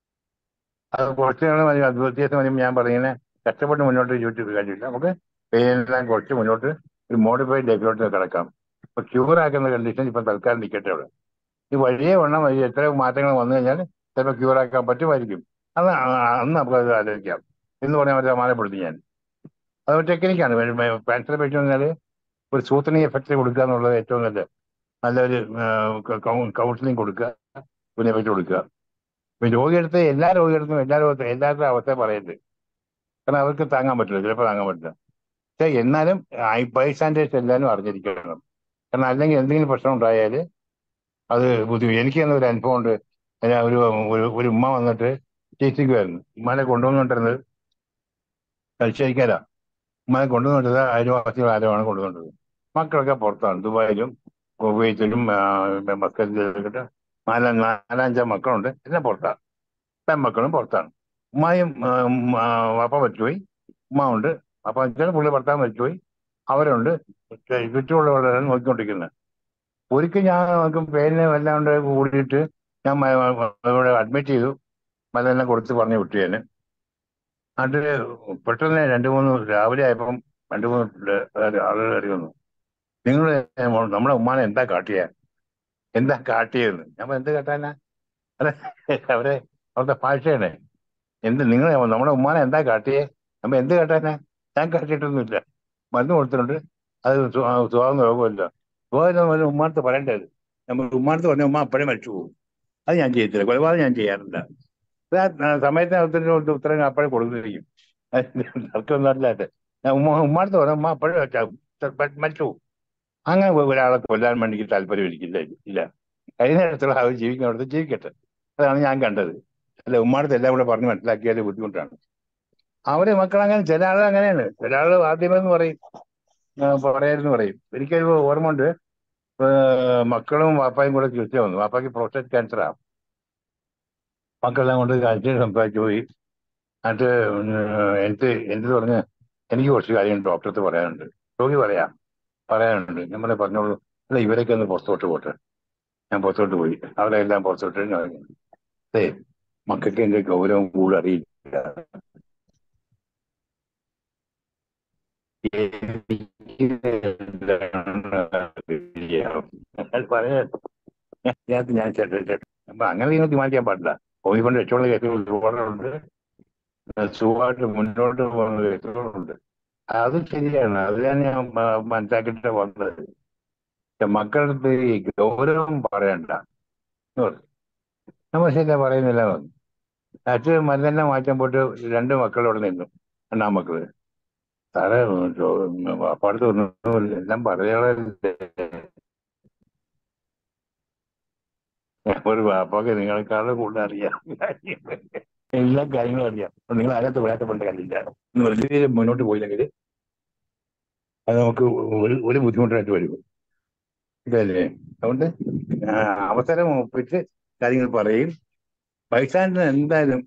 അത് കുറച്ച് നാൾ വ്യത്യാസം വരുമ്പോൾ ഞാൻ പറയുന്നത് കഷ്ടപ്പെട്ട് മുന്നോട്ട് ജീവിച്ചിട്ട് കാര്യമില്ല നമുക്ക് പെയിനെല്ലാം കുറച്ച് മുന്നോട്ട് ഒരു മോഡിഫൈഡ് ലൈഫിലോട്ട് കിടക്കാം ഇപ്പൊ ക്യൂർ ആക്കുന്ന കണ്ടീഷൻ ഇപ്പൊ തൽക്കാലം നിൽക്കട്ടെ അവിടെ ഈ വലിയ വണ്ണം വലിയ എത്ര മാറ്റങ്ങൾ വന്നു കഴിഞ്ഞാൽ ചിലപ്പോൾ ക്യൂർ ആക്കാൻ പറ്റുമായിരിക്കും അത് അന്ന് നമുക്ക് അത് ആലോചിക്കാം എന്ന് പറയാൻ പറ്റാ മാനപ്പെടുത്തി ഞാൻ അത് ടെക്നിക്കാണ് ക്യാൻസർ പേഷ്യൻ പറഞ്ഞാൽ ഒരു സൂത്രനി എഫക്റ്റ് കൊടുക്കുക എന്നുള്ളത് ഏറ്റവും നല്ല നല്ലൊരു കൗൺസിലിംഗ് കൊടുക്കുക പിന്നെ പറ്റി കൊടുക്കുക ഇപ്പൊ രോഗിയെടുത്ത് എല്ലാ രോഗിയെടുത്തും എല്ലാ രോഗത്തും എല്ലാവരുടെ അവസ്ഥ പറയരുത് കാരണം അവർക്ക് താങ്ങാൻ പറ്റില്ല ചിലപ്പോൾ താങ്ങാൻ പറ്റില്ല പക്ഷെ എന്നാലും ബൈസ്റ്റാൻഡേഴ്സ് എല്ലാവരും അറിഞ്ഞിരിക്കണം കാരണം അല്ലെങ്കിൽ എന്തെങ്കിലും പ്രശ്നം ഉണ്ടായാൽ അത് ബുദ്ധിമുട്ട് എനിക്ക് തന്നെ ഒരു അനുഭവം ഉണ്ട് ഒരു ഒരു ഉമ്മ വന്നിട്ട് ചികിത്സിക്കുമായിരുന്നു ഉമ്മാനെ കൊണ്ടുവന്നുകൊണ്ടിരുന്നത് കഴിച്ചേക്കാരാ ഉമ്മാനെ കൊണ്ടുവന്നിട്ടത് അയൽവാസികൾ ആരുമാണ് കൊണ്ടുവന്നത് മക്കളൊക്കെ പുറത്താണ് ദുബായിലും കുവൈത്തിലും മസ്കറ്റിലും നാലാ നാലഞ്ചാം മക്കളുണ്ട് എല്ലാം പുറത്താണ് പെൺമക്കളും പുറത്താണ് ഉമ്മായും വാപ്പ മരിച്ചുപോയി ഉമ്മ ഉണ്ട് അപ്പൊ വെച്ചാൽ പുള്ളി ഭർത്താവ് മരിച്ചുപോയി അവരുണ്ട് ചുറ്റുമുള്ളവരെ നോക്കിക്കൊണ്ടിരിക്കുന്നത് ഒരിക്കൽ ഞാൻ നോക്കും പേരിനെ എല്ലാം കൊണ്ട് കൂടിയിട്ട് ഞാൻ ഇവിടെ അഡ്മിറ്റ് ചെയ്തു മലെല്ലാം കൊടുത്ത് പറഞ്ഞു വിട്ടു ഞാൻ അത് പെട്ടെന്ന് രണ്ട് മൂന്ന് രാവിലെ ആയപ്പം രണ്ട് മൂന്ന് ആളുകൾ കയറി വന്നു നിങ്ങൾ നമ്മുടെ ഉമ്മാനെ എന്താ കാട്ടിയ എന്താ കാട്ടിയെന്ന് ഞാൻ എന്താ കാട്ടാനാ അതെ അവരെ അവിടുത്തെ ഭാഷയാണ് എന്ത് നിങ്ങൾ നമ്മുടെ ഉമ്മാനെ എന്താ കാട്ടിയേ നമ്മ എന്ത് കാട്ടാനാ ഞാൻ കാട്ടിയിട്ടൊന്നുമില്ല മരുന്ന് കൊടുത്തിട്ടുണ്ട് അത് സുഖം രോഗമില്ല സുഖം ഉമ്മാനത്ത് പറയേണ്ടത് നമ്മൾ ഉമ്മാനത്ത് പറഞ്ഞ ഉമ്മ അപ്പോഴേ മരിച്ചു പോകും അത് ഞാൻ ചെയ്യത്തില്ല കൊലപാതകം ഞാൻ ചെയ്യാറില്ല സമയത്തിന് ഉത്തരം അപ്പോഴേ കൊടുത്തിരിക്കും അതൊന്നും അല്ലാതെ ഞാൻ ഉമ്മ ഉമ്മാനത്ത് പറഞ്ഞ ഉമ്മ അപ്പോഴേ മരിച്ചു പോകും അങ്ങനെ ഒരാളെ കൊല്ലാൻ വേണ്ടി താല്പര്യം എനിക്കില്ല ഇല്ല കഴിഞ്ഞിടത്തുള്ള അവർ ജീവിക്കുന്നിടത്ത് ജീവിക്കട്ടെ അതാണ് ഞാൻ കണ്ടത് അല്ല ഉമ്മാടത്ത് എല്ലാം കൂടെ പറഞ്ഞ് മനസ്സിലാക്കിയാൽ ബുദ്ധിമുട്ടാണ് അവരെ മക്കൾ അങ്ങനെ ചില ആളുകൾ അങ്ങനെയാണ് ചില ആളുകൾ ആദ്യമെന്ന് പറയും പറയായിരുന്നു പറയും എനിക്കൊരു ഓർമ്മ ഉണ്ട് മക്കളും വാപ്പായും കൂടെ ചികിത്സ വന്നു വാപ്പാക്ക് പ്രോസ്റ്റേറ്റ് ക്യാൻസറാ മക്കളെല്ലാം കൊണ്ട് കാഴ്ച സംസാരിച്ചു പോയി എന്നിട്ട് എനിക്ക് എന്ത് പറഞ്ഞ് എനിക്ക് കുറച്ച് കാര്യം ഡോക്ടർക്ക് പറയാനുണ്ട് രോഗി പറയാം പറയാനുണ്ട് നമ്മളെ പറഞ്ഞോളൂ അല്ല ഇവരൊക്കെ ഒന്ന് പുറത്തോട്ട് പോട്ടെ ഞാൻ പുറത്തോട്ട് പോയി അവരെ എല്ലാം പുറത്തോട്ട് അതെ മക്കൾക്ക് എന്റെ ഗൗരവം കൂടുതൽ അറിയില്ല പറയാൻ ഞാൻ അപ്പൊ അങ്ങനെ നിങ്ങൾ തീരുമാനിക്കാൻ പാടില്ല പോയി കൊണ്ട് രക്ഷമുള്ള കേസുകൾ ഒരുപാടുണ്ട് സുഖമായിട്ട് മുന്നോട്ട് പോകുന്ന കേസുകളുണ്ട് അത് ശരിയാണ് അത് ഞാൻ മനസ്സിലാക്കിയിട്ട് വന്നത് മക്കളുടെ ഈ ഗൗരവം പറയണ്ട നമ്മൾ ശരിയാ പറയുന്നില്ല അച്ഛൻ മരുന്നെല്ലാം മാറ്റാൻ പോയിട്ട് രണ്ട് മക്കളോട് നിന്നു രണ്ടാം മക്കള് സാറേ അപ്പാടത്ത് ഒന്നും എല്ലാം പറയാതെ ഒരു വാപ്പാക്ക് നിങ്ങളെക്കാളും കൂടുതൽ അറിയാം എല്ലാ കാര്യങ്ങളും അറിയാം അപ്പൊ നിങ്ങൾ അതിനകത്ത് വരാത്തപ്പെടേണ്ട കാര്യമില്ല ഇന്ന് വെറുതെ മുന്നോട്ട് പോയില്ലെങ്കിൽ അത് നമുക്ക് ഒരു ഒരു ബുദ്ധിമുട്ടായിട്ട് വരും ഇതല്ലേ അതുകൊണ്ട് ആ, അവസരം ഒപ്പിച്ച് കാര്യങ്ങൾ പറയും വൈസാൻഡിന് എന്തായാലും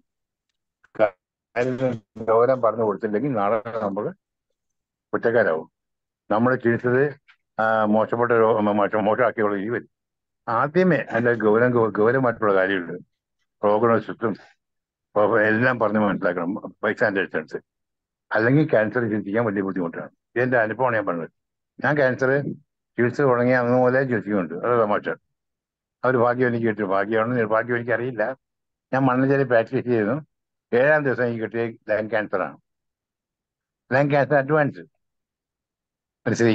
കാര്യം ഗൗരവം പറഞ്ഞു കൊടുത്തില്ലെങ്കിൽ നാളെ നമ്മൾ കുറ്റക്കാരാവും നമ്മൾ ചിരിച്ചത് ആ, മോശപ്പെട്ട രോ- മോശം മോശമാക്കിയുള്ള ഈ വരും ആദ്യമേ അതിന്റെ ഗൗരവം ഗൗരവമായിട്ടുള്ള കാര്യമുണ്ട് പ്രോഗ്നോസിസും എല്ലാം പറഞ്ഞ് മനസ്സിലാക്കണം വൈസാൻഡ് എഴുത്തൻസ് അല്ലെങ്കിൽ ക്യാൻസർ ചികിത്സിക്കാൻ വലിയ ബുദ്ധിമുട്ടാണ് ഇതെന്റെ അനുഭവമാണ് ഞാൻ പറഞ്ഞത് ഞാൻ ക്യാൻസർ ചികിത്സ തുടങ്ങിയ അന്ന് മുതലേ ചികിത്സിക്കുന്നുണ്ട് അത് തമാശ അവർ ഭാഗ്യം എനിക്ക് കിട്ടി ഭാഗ്യമാണെന്ന് ഭാഗ്യം എനിക്ക് അറിയില്ല ഞാൻ മണ്ണഞ്ചേരി പ്രാക്ടീസ് ചെയ്തു ഏഴാം ദിവസം എനിക്ക് കിട്ടിയ ലങ് ക്യാൻസറാണ് ലങ് ക്യാൻസർ അഡ്വാൻസ് ഒരു സ്ത്രീ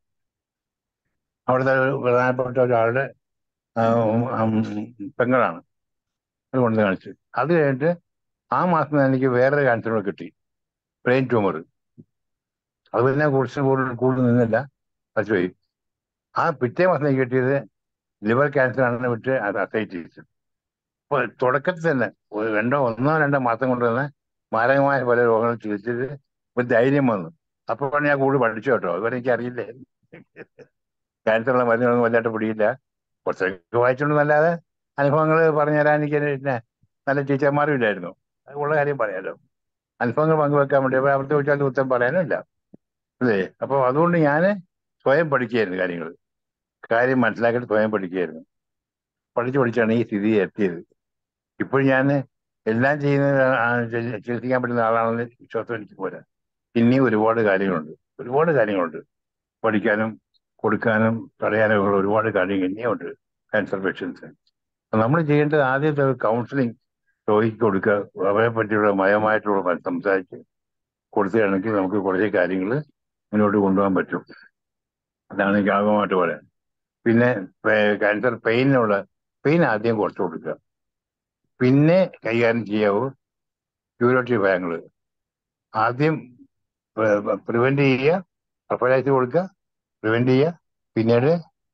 അവിടുത്തെ ഒരു പ്രധാനപ്പെട്ട ഒരാളുടെ ആ, ഉം, പെങ്ങളാണ് അത് കൊണ്ട് കാണിച്ചു അത് കഴിഞ്ഞിട്ട് ആ മാസം എനിക്ക് വേറൊരു ക്യാൻസർ കൂടെ കിട്ടി ബ്രെയിൻ ട്യൂമർ അത് പിന്നെ കുറച്ച് കൂടുതൽ കൂടുതൽ നിന്നില്ല പറ്റുപോയി ആ പിറ്റേ മാസം എനിക്ക് കിട്ടിയത് ലിവർ ക്യാൻസർ ആണ് വിട്ട് അത് അസൈറ്റീസ് അപ്പൊ തുടക്കത്തിൽ തന്നെ ഒരു രണ്ടോ ഒന്നോ രണ്ടോ മാസം കൊണ്ട് തന്നെ മാരകമായ പല രോഗങ്ങൾ ചികിത്സിച്ച് ഒരു ധൈര്യം വന്നു അപ്പോഴാണ് ഞാൻ കൂടുതൽ പഠിച്ചു കേട്ടോ അതുവരെ എനിക്ക് അറിയില്ലേ ക്യാൻസറുള്ള മരുന്നുകളൊന്നും വല്ലാണ്ട് പിടിയില്ല കുറച്ചൊക്കെ വായിച്ചുകൊണ്ടെന്നല്ലാതെ അനുഭവങ്ങൾ പറഞ്ഞു തരാൻ എനിക്ക് പിന്നെ നല്ല ടീച്ചർമാരും ഇല്ലായിരുന്നു അത് ഉള്ള കാര്യം പറയാലോ അനുഭവങ്ങൾ പങ്കുവെക്കാൻ വേണ്ടി അപ്പൊ അവർക്ക് ചോദിച്ചാൽ ഉത്തരം പറയാനും ഇല്ല അല്ലേ അപ്പോൾ അതുകൊണ്ട് ഞാൻ സ്വയം പഠിക്കുകയായിരുന്നു കാര്യങ്ങൾ കാര്യം മനസ്സിലാക്കിയിട്ട് സ്വയം പഠിക്കുകയായിരുന്നു പഠിച്ചു പഠിച്ചാണ് ഈ സ്ഥിതി എത്തിയത് ഇപ്പോൾ ഞാൻ എല്ലാം ചെയ്യുന്ന ആ, ചി- ചികിത്സിക്കാൻ പറ്റുന്ന ആളാണെന്ന് വിശ്വാസം എനിക്ക് പോരാ ഇനിയും ഒരുപാട് കാര്യങ്ങളുണ്ട് ഒരുപാട് കാര്യങ്ങളുണ്ട് പഠിക്കാനും കൊടുക്കാനും തടയാനും ഉള്ള ഒരുപാട് കാര്യങ്ങൾ ഇനിയും ഉണ്ട് ക്യാൻസർ പേഷ്യൻസ് നമ്മൾ ചെയ്യേണ്ടത് ആദ്യത്തെ കൗൺസിലിംഗ് രോഗിക്ക് കൊടുക്കുക അവരെ പറ്റിയുള്ള മയമായിട്ടുള്ള സംസാരിച്ച് കൊടുക്കുകയാണെങ്കിൽ നമുക്ക് കുറേ കാര്യങ്ങൾ മുന്നോട്ട് കൊണ്ടുപോകാൻ പറ്റും അതാണ് എനിക്ക് ആകമായിട്ട് പറയാൻ പിന്നെ ക്യാൻസർ പെയിനുള്ള പെയിൻ ആദ്യം കുറച്ച് കൊടുക്കുക പിന്നെ കൈകാര്യം ചെയ്യാവൂ ക്യൂരേറ്റീവ് ഭയങ്ങൾ ആദ്യം പ്രിവെന്റ് ചെയ്യുക പ്രൊഫൈലൈസ് കൊടുക്കുക പ്രിവെന്റ് ചെയ്യുക പിന്നീട്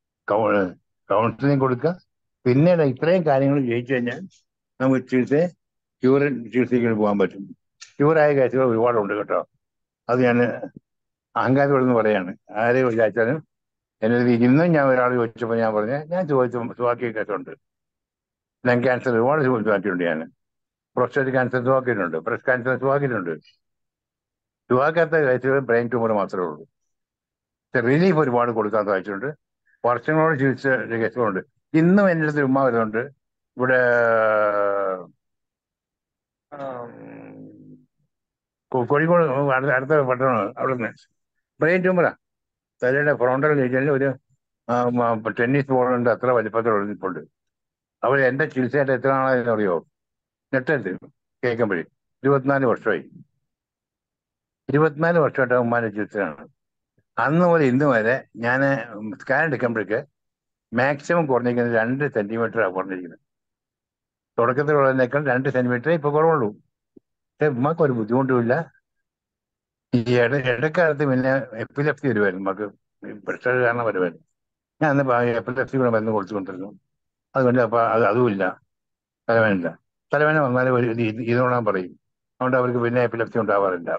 കൗൺസിലിംഗ് കൊടുക്കുക പിന്നീട് ഇത്രയും കാര്യങ്ങൾ ജയിച്ചു കഴിഞ്ഞാൽ നമുക്ക് ചികിത്സ ക്യൂർ ചികിത്സയ്ക്ക് പോകാൻ പറ്റും ക്യൂറായ കേസുകൾ ഒരുപാടുണ്ട് കേട്ടോ അത് ഞാൻ അഹങ്കാരത്തോടെന്ന് പറയാണ് ആരെ വിചാരിച്ചാലും എൻ്റെ അടുത്ത് ഇന്നും ഞാൻ ഒരാൾ ചോദിച്ചപ്പോൾ ഞാൻ പറഞ്ഞു ഞാൻ ചോദിച്ചു സുവാക്കിയ കേസുണ്ട് ലങ് ക്യാൻസർ ഒരുപാട് സുവാക്കിയിട്ടുണ്ട് ഞാൻ പ്രോസ്റ്റേറ്റ് ക്യാൻസർ സുവാക്കിയിട്ടുണ്ട് ബ്രസ്റ്റ് ക്യാൻസർ സുവാക്കിയിട്ടുണ്ട് സുവാക്കാത്ത കേസുകൾ ബ്രെയിൻ ട്യൂമർ മാത്രമേ ഉള്ളൂ റിലീഫ് ഒരുപാട് കൊടുക്കാൻ സാധിച്ചിട്ടുണ്ട് വർഷങ്ങളോട് ചികിത്സ കേസുകളുണ്ട് ഇന്നും എൻ്റെ അടുത്ത് ഉമ്മ വരുന്നുണ്ട് ഇവിടെ ആം, കോ- കോഴിക്കോട് അടുത്ത അടുത്ത പട്ടണമാണ് അവിടെ നിന്ന് ബ്രെയിൻ ട്യൂമറാ തലയുടെ ഫ്രോണ്ടൽ റീജിയനിൽ ഒരു ടെന്നീസ് ബോളുണ്ട് അത്ര വലിപ്പത്തിൽ ഇരിപ്പുണ്ട് അവർ എന്റെ ചികിത്സയായിട്ട് എത്ര നാളായെന്ന് അറിയോ നെട്ടത് കേൾക്കുമ്പോഴേ ഇരുപത്തിനാല് വർഷമായി ഇരുപത്തിനാല് വർഷമായിട്ട് ഉമ്മാന്റെ ചികിത്സയാണ് അന്ന് മുതൽ ഇന്ന് വരെ ഞാൻ സ്കാൻ എടുക്കുമ്പോഴേക്ക് മാക്സിമം കുറഞ്ഞിരിക്കുന്നത് രണ്ട് സെന്റിമീറ്ററാണ് കുറഞ്ഞിരിക്കുന്നത് തുടക്കത്തിലുള്ളതിനേക്കാൾ രണ്ട് സെന്റിമീറ്റർ ഇപ്പൊ കുറവുള്ളൂ പക്ഷെ ഉമ്മക്ക് ഒരു ബുദ്ധിമുട്ടുമില്ല ഈ ഇട ഇടക്കാലത്ത് പിന്നെ എപ്പിലെപ്സി വരുമായിരുന്നു നമുക്ക് പ്രഷർ കാരണം വരുമായിരുന്നു ഞാൻ അന്ന് എപ്പിലെപ്സി കൂടെ മരുന്ന് കൊടുത്തുകൊണ്ടിരുന്നു അതുകൊണ്ട് അപ്പൊ അത് അതുമില്ല തലവേനില്ല തലവേന വന്നാൽ ഒരു ഇത് ഇത് ഇതോടാൻ പറയും അതുകൊണ്ട് അവർക്ക് പിന്നെ എപ്പിലെപ്സി ഉണ്ടാവാറില്ല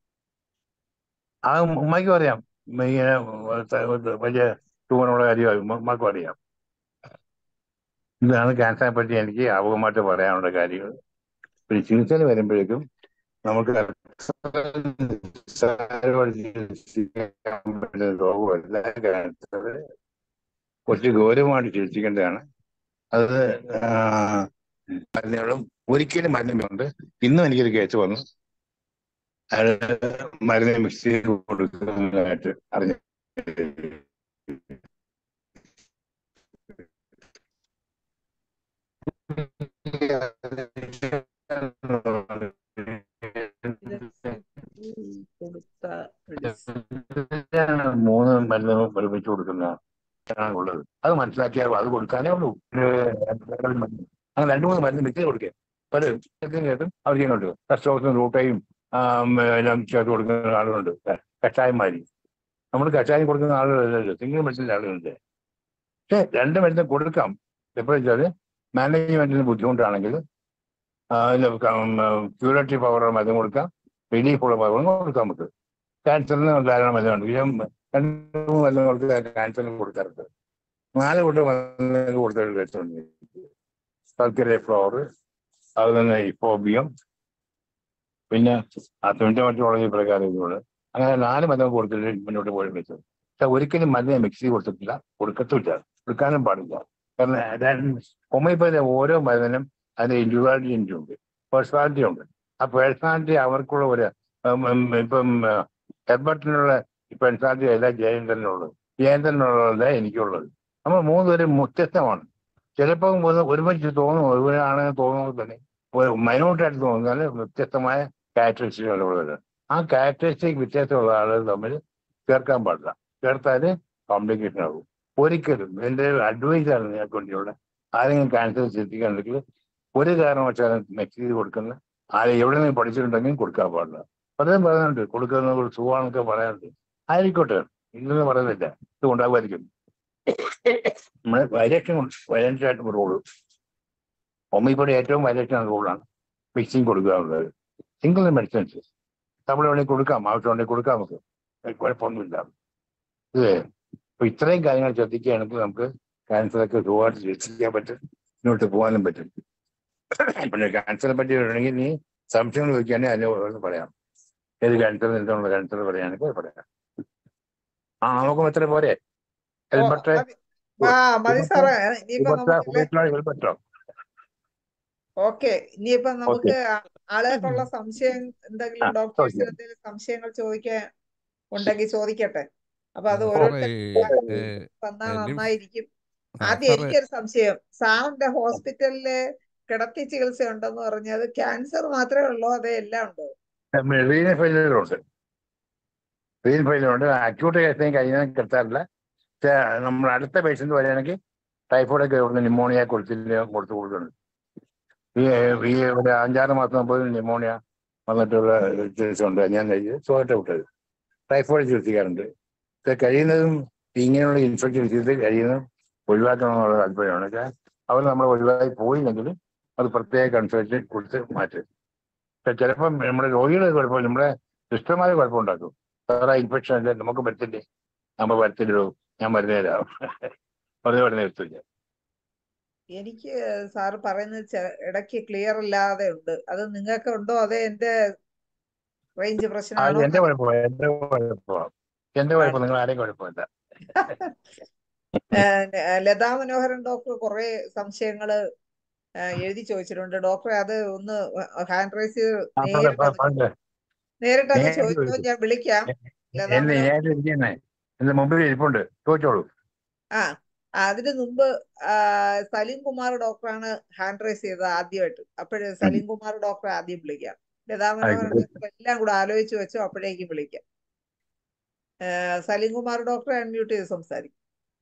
ആ ഉമ്മയ്ക്കും അറിയാം ഉമ്മ ഇങ്ങനെ വലിയ ട്യൂമറുള്ള കാര്യമായി ഉമ്മക്കും അറിയാം ഇതാണ് ക്യാൻസറിനെ പറ്റി എനിക്ക് അവഗമായിട്ട് പറയാനുള്ള കാര്യങ്ങൾ ഒരു ചികിത്സയിൽ വരുമ്പോഴേക്കും നമുക്ക് ചികിത്സിക്കാൻ പറ്റുന്ന രോഗമല്ല ക്യാൻസർ കുറച്ച് ഗൗരവമായിട്ട് ചികിത്സിക്കേണ്ടതാണ് അത് മരുന്നുകളും ഒരിക്കലും മരുന്നുണ്ട് ഇന്നും എനിക്കൊരു കേസ് വന്നു അയാൾ മരുന്ന് മിക്സ് ചെയ്ത് കൊടുക്കുന്നതായിട്ട് അറിഞ്ഞു കൊടുത്ത medicine. മൂന്ന് മരുന്ന് ഒരുമിച്ച് കൊടുക്കുന്നതാണ് ഉള്ളത് അത് മനസ്സിലാക്കിയാൽ അത് കൊടുക്കാനേ ഉള്ളൂ ഒരു മരുന്ന്. അങ്ങനെ രണ്ടു മൂന്ന് മരുന്ന് മിക്സ് ചെയ്ത് കൊടുക്കുക പല കേട്ടും അവർ ചെയ്യുന്നുണ്ട് കസ്റ്റോക്സും റൂട്ടയും എല്ലാം ചേർത്ത് കൊടുക്കുന്ന ആളുകളുണ്ട് കഷായന്മാരി നമ്മൾ കഷായം കൊടുക്കുന്ന ആളുകളല്ലല്ലോ സിംഗിൾ മെഡിസിൻ്റെ ആളുകളുണ്ട് പക്ഷേ രണ്ട് മരുന്ന് കൊടുക്കാം എപ്പോഴും വെച്ചാൽ മാനേജ്മെന്റിന് ബുദ്ധിമുട്ടാണെങ്കിൽ ക്യൂരേറ്റീവ് പവർ മരുന്ന് കൊടുക്കാം റിലീഫ് ഉള്ള പവറും കൊടുക്കാം നമുക്ക് ക്യാൻസറിന് ധാരാളം മരുന്നുണ്ട് ഇതിലും രണ്ട് മൂന്ന് മരുന്ന് കൊടുത്ത് ക്യാൻസറിന് കൊടുക്കാറുണ്ട് നാല് കൂട്ടം മരുന്ന് കൊടുത്തിട്ട് കഴിച്ചുകൊണ്ട് സർക്കര ഫ്ലോർ അത് തന്നെ ഇപ്പോബിയം പിന്നെ ആ തൊണ്ടോളജി പ്രകാരം ഇതുകൊണ്ട് അങ്ങനെ നാല് മരുന്ന് കൊടുത്തിട്ട് മുന്നോട്ട് പോയി വെച്ചത് പക്ഷെ ഒരിക്കലും മരുന്ന് മിക്സ് ചെയ്ത് കൊടുത്തിട്ടില്ല കൊടുക്കത്തില്ല കൊടുക്കാനും പാടില്ല കാരണം ഹോമിയോപ്പതിയിലെ ഓരോ മരുന്നിനും അതിന്റെ ഇൻഡിവിജ്വാലിറ്റി ഉണ്ട് പേഴ്സണാലിറ്റി ഉണ്ട് ആ പേഴ്സണാലിറ്റി അവർക്കുള്ള ഒരു ഉം, ഉം, ഇപ്പം ഹെർബർട്ടിനുള്ള പേഴ്സണാലിറ്റി അല്ല ജയന്തനുള്ളത് ജയന്തനുള്ളത് എനിക്കുള്ളത് നമ്മൾ മൂന്നുപേരും വ്യത്യസ്തമാണ് ചിലപ്പോൾ ഒന്ന് ഒരുമിച്ച് തോന്നും ഒരുവരാണെന്ന് തോന്നുമ്പോൾ തന്നെ മൈനോട്ടായിട്ട് തോന്നുന്നാൽ വ്യത്യസ്തമായ ക്യാരക്ടറിസ്റ്റിക്കുള്ളവർ ആ ക്യാരക്ടറിസ്റ്റിക് വ്യത്യാസമുള്ള ആളുകൾ തമ്മിൽ ചേർക്കാൻ പാടില്ല ചേർത്താൽ കോംപ്ലിക്കേഷൻ ആകും ഒരിക്കലും എൻ്റെ അഡ്വൈസ് ആണ് നിങ്ങൾക്ക് വേണ്ടിയുള്ള ആരെങ്കിലും ക്യാൻസർ ചികിത്സിക്കാനുണ്ടെങ്കിൽ ഒരു കാരണവശാലും മിക്സ് ചെയ്ത് കൊടുക്കുന്ന ആരെ എവിടെ നിന്ന് പഠിച്ചിട്ടുണ്ടെങ്കിലും കൊടുക്കാൻ പാടില്ല പലരും പറയുന്നുണ്ട് കൊടുക്കുന്നത് ഒരു സുഖമാണെന്നൊക്കെ പറയാറുണ്ട് ആയിരിക്കോട്ടെ ഇല്ലെന്ന് പറയുന്നില്ല ഇത് ഉണ്ടാകുമായിരിക്കും നമ്മുടെ വൈലക്ഷൻ വയലൻസ് ആയിട്ട് റോള് ഹോമിയോപ്പതി ഏറ്റവും വയലക്ഷൻ റോളാണ് മിക്സിങ് കൊടുക്കുക എന്നുള്ളത് സിംഗിൾ മെഡിസിൻസ് നമ്മൾ വേണമെങ്കിൽ കൊടുക്കാം ആവശ്യമുണ്ടെങ്കിൽ കൊടുക്കാം നമുക്ക് അത് കുഴപ്പമൊന്നുമില്ല ഇത് അപ്പൊ ഇത്രയും കാര്യങ്ങൾ ശ്രദ്ധിക്കുകയാണെങ്കിൽ നമുക്ക് ക്യാൻസറൊക്കെ സുഖമായിട്ട് ചികിത്സിക്കാൻ പറ്റും മുന്നോട്ട് പോകാനും പറ്റും പിന്നെ ക്യാൻസറെ പറ്റി വേണമെങ്കിൽ നീ സംശയങ്ങൾ ചോദിക്കുകയാണെങ്കിൽ അതിനെ ഓരോന്ന് പറയാം ഏത് ക്യാൻസർ എന്താണ് ക്യാൻസർ പറയുകയാണെങ്കിൽ പറയാം ആ നമുക്ക് എത്ര പോരെ ഓ, ഹെൽമറ്റ് മതി. ആ മതി സാറേ ഇനിയിപ്പോ നമുക്ക് ഹെൽമറ്റോ ഓക്കെ ഇനിയിപ്പോ നമുക്ക് ആ- ആളുകൾക്കുള്ള സംശയം എന്തെങ്കിലും ആ, ഡോക്ടേഴ്സിന് ചോദിക്കാം. എന്തെങ്കിലും സംശയങ്ങൾ ചോദിക്കാൻ ഉണ്ടെങ്കിൽ ചോദിക്കട്ടെ അപ്പൊ അത് സാറേ ഓരോരുത്തർ ഏ, തന്നാ എന്നെ- നന്നായിരിക്കും ആ, ആദ്യം സാറേ എനിക്കൊരു സംശയം സാറിന്റെ ഹോസ്പിറ്റലില് കിടത്തി ചികിത്സ ഉണ്ടെന്ന് പറഞ്ഞത് ക്യാൻസർ മാത്രമേ ഉള്ളൂ അതേ എല്ലാം ഉണ്ടോ റീനൽ ഫെയിലുണ്ട് റീനൽ ഫെയിലുണ്ട് അക്യൂട്ട് കേസിനെ കഴിയുന്ന കിട്ടാറില്ല പക്ഷേ നമ്മൾ അടുത്ത പേഷ്യന്റ് വരികയാണെങ്കിൽ ടൈഫോയിഡ് ഒക്കെ ഇവിടുന്ന് ന്യൂമോണിയ കൊടുത്തില്ല കൊടുത്തു കൊടുക്കുന്നുണ്ട് ഈ ഈ ഒരു അഞ്ചാറ് മാസം മുമ്പ് ന്യൂമോണിയ വന്നിട്ടുള്ള ചികിത്സയുണ്ട് ഞാൻ സുഖമായിട്ട് വിട്ടത് ടൈഫോയിഡ് ചികിത്സിക്കാറുണ്ട് പക്ഷേ കഴിയുന്നതും ഇങ്ങനെയുള്ള ഇൻഫെക്ഷൻ ചികിത്സ കഴിയുന്നതും ഒഴിവാക്കണമെന്നുള്ള താല്പര്യമാണ് പക്ഷേ അവർ നമ്മൾ ഒഴിവാക്കി പോയില്ലെങ്കിൽ അത് പ്രത്യേക കൺസൾട്ടേഷൻ കൊടുത്ത് മാറ്റും പക്ഷെ ചിലപ്പം നമ്മുടെ രോഗികൾ കുഴപ്പം നമ്മുടെ സിസ്റ്റമായ കുഴപ്പമുണ്ടാക്കും സാറേ ഇൻഫെക്ഷൻ അല്ലേ നമുക്ക് പറ്റില്ലേ നമ്മൾ വരത്തില്ലല്ലോ ഞാൻ മരുന്ന് തരാം വെറുതെ മരുന്ന് എത്തില്ല എനിക്ക് സാറ് പറയുന്നത് ചെ- ഇടയ്ക്ക് ക്ലിയർ അല്ലാതെ ഉണ്ട് അത് നിങ്ങൾക്ക് ഉണ്ടോ അതേ എന്റെ റേഞ്ച് ആ പ്രശ്നമാണോ എന്റെ കുഴപ്പമാണ് എന്റെ കുഴപ്പമാണ് എന്റെ കുഴപ്പം നിങ്ങൾ ആരെയും കുഴപ്പമില്ല ഏഹ് ലതാ മനോഹരൻ ഡോക്ടർ കുറെ സംശയങ്ങള് ഏഹ് എഴുതി ചോദിച്ചിട്ടുണ്ട് ഡോക്ടറെ അത് ഒന്ന് ഹാൻഡ് റൈസ് ആ, പറ, നേരിട്ട് പറ, അത് പറഞ്ഞോ. നേരിട്ട് അത് നേരിട്ട് ചോദിച്ചോ ചോദിച്ചു. ഞാൻ വിളിക്കാം ലതാ എന്നെ മനോഹരൻ ഞാൻ ഇരിക്കുന്നേ എന്റെ മുമ്പിൽ ഇരിപ്പുണ്ട് ചോദിച്ചോളൂ ആ അതിനു മുമ്പ് ആ, സലീം കുമാർ ഡോക്ടറാണ് ഹാൻഡ് റൈസ് ചെയ്തത് ആദ്യമായിട്ട് അപ്പോഴേ സലീം കുമാർ ഡോക്ടറെ ആദ്യം വിളിക്കാം ലതാ മനോഹരൻ ആയിക്കോട്ടെ. ഡോക്ടർ എല്ലാം കൂടെ ആലോചിച്ച് വെച്ചോ അപ്പോഴേക്കും വിളിക്കാം ഏഹ് സലീം കുമാർ ഡോക്ടറെ അൺമ്യൂട്ട് ചെയ്ത് സംസാരിക്കും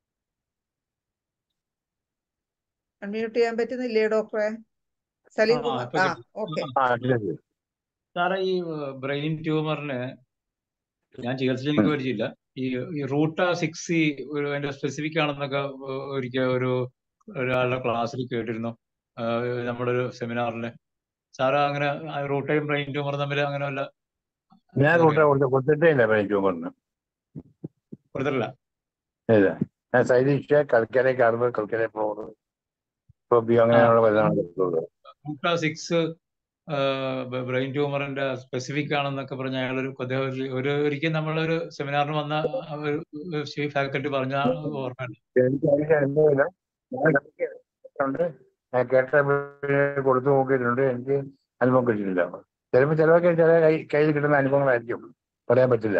അൺമ്യൂട്ട് ചെയ്യാൻ പറ്റുന്നില്ലേ ഡോക്ടറെ സലീം ആ, കുമാർ ഇപ്പൊ ആ കിട്ടി. ഓക്കെ ആ ശരി സാറേ ഈ ബ്രെയിൻ ട്യൂമറിന് ഞാൻ ചികിത്സയിൽ എനിക്ക് പരിചയമില്ല ഈ ഈ റൂട്ട സിക്സ് ഒരു അതിന്റെ സ്പെസിഫിക് ആണെന്നൊക്കെ ഏഹ് ഒരിക്കൽ ഒരു ഒരാളുടെ ക്ലാസ്സിൽ കേട്ടിരുന്നു ആഹ് നമ്മുടെ ഒരു സെമിനാറിൽ സാറ് അങ്ങനെ റൂട്ടയും ബ്രെയിൻ ട്യൂമറും തമ്മിൽ അങ്ങനെ വല്ല ഞാൻ കൂട്ട കൊടുത്ത് കൊടുത്തിട്ടേ ഇല്ല പറഞ്ഞു പറഞ്ഞു കൊടുത്തിട്ടില്ല ഇല്ല ഞാൻ സൈഡിഷ് കൽക്കര കാർബ് കൽക്കര പോകുന്നത് ഫോബിയോ അങ്ങനെയുള്ള മരുന്നാണ് കൊടുത്തുള്ളത് റൂട്ട സിക്സ് ബ്രെയിൻ ട്യൂമറിന്റെ സ്പെസിഫിക് ആണെന്നൊക്കെ പറഞ്ഞ അയാളൊരു അദ്ദേഹം ഒരു- ഒരു ഒരിക്കൽ നമ്മളൊരു സെമിനാറിന് വന്ന ആ ഒരു ചീഫ് ഫാക്കൽറ്റി പറഞ്ഞ ഓർമ്മയുണ്ട് എനിക്ക് അതിന്റെ അനുഭവമില്ല ഞാൻ കേട്ടിട്ടുണ്ട്. ഞാൻ കേട്ട കൊടുത്തു നോക്കിയിട്ടുണ്ട് എനിക്ക് അനുഭവം കിട്ടിയിട്ടില്ല ചിലപ്പോൾ ചിലവൊക്കെ ചില കൈ കയ്യിൽ കിട്ടുന്ന അനുഭവങ്ങളായിരിക്കും പറയാൻ പറ്റില്ല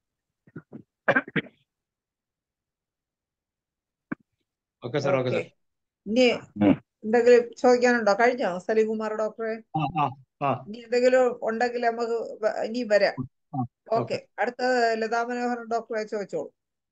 okay sir okay okay sir ഇനി ഉം. എന്തെങ്കിലും ചോദിക്കാനുണ്ടോ കഴിഞ്ഞോ സലീം കുമാർ ഡോക്ടറെ ആ ആ ആ ഇനി എന്തെങ്കിലും ഉണ്ടെങ്കിൽ നമുക്ക് വ- ഇനി വരാം ആ, ഓക്കെ അടുത്ത ലതാ മനോഹരൻ ഡോക്ടറെ ചോദിച്ചോളൂ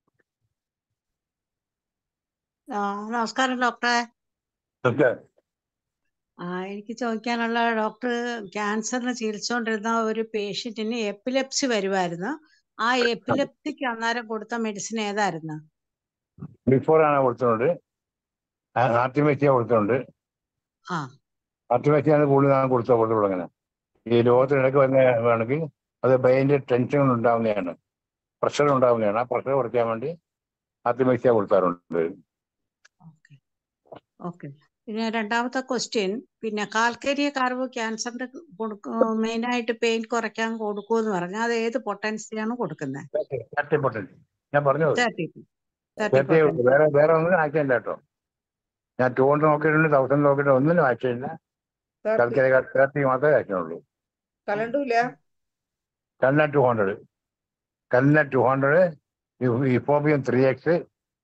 ആ, നമസ്കാരം ഡോക്ടറെ ഇതൊക്കെ ആ, എനിക്ക് ചോദിക്കാനുള്ള ഡോക്ടർ ക്യാൻസറിന് ചികിത്സിച്ചുകൊണ്ടിരുന്ന ഒരു പേഷ്യന്റിന് എപ്പിലെപ്സി വരുമായിരുന്നു ആ എപ്പിലെപ്സിക്ക് അന്നേരം കൊടുത്ത മെഡിസിൻ ഏതായിരുന്നു ബിഫോർ ആണ് കൊടുത്തിട്ടുണ്ട് ആർട്ടിമേറ്റിയ കൊടുത്തിട്ടുണ്ട് ആ അത്രവെച്ചാണ് കൂടുതൽ നാം കൊടുത്ത കൊടുത്തുള്ളൂ അങ്ങനെ ഈ ലോകത്തിനിടയ്ക്ക് വരുന്ന വേണമെങ്കിൽ അത് ബ്രെയിനിന്റെ ടെൻഷൻ ഉണ്ടാവുന്നതാണ് പ്രഷർ ഉണ്ടാവുന്നതാണ് ആ പ്രഷർ കുറയ്ക്കാൻ വേണ്ടി അത്തിമേക്സിയ കൊടുക്കാറുണ്ട് ഓക്കെ ഓക്കെ പിന്നെ രണ്ടാമത്തെ ക്വസ്റ്റ്യൻ പിന്നെ കാൽക്കരിയ കാർവ് ക്യാൻസറിന്റെ മെയിൻ ആയിട്ട് പെയിൻ കുറയ്ക്കാൻ കൊടുക്കുമെന്ന് പറഞ്ഞാൽ അത് ഏത് പൊട്ടൻസിയാണ് കൊടുക്കുന്നത് തേർട്ടി പൊട്ടൻസി ഞാൻ പറഞ്ഞത് തേർട്ടി തേർട്ടി തേർട്ടി വേറെ വേറെ ഒന്നിനും ആക്സിഡന്റ് കേട്ടോ ഞാൻ ടൂ ഹൺഡ്രഡ് നോക്കിയിട്ടുണ്ട് തൗസൻഡ് നോക്കിയിട്ട് ഒന്നിനും ആക്സിഡന്റ് തേർട്ടി തേർട്ടി മാത്രമേ ആക്സിഡന്റ് ഉള്ളൂ കലണ്ടൂല കല്ല ടു ഹൺഡ്രഡ് കല്ല ടു ഹൺഡ്രഡ് ഇപ്പോപ്പിയം ത്രീ എക്സ്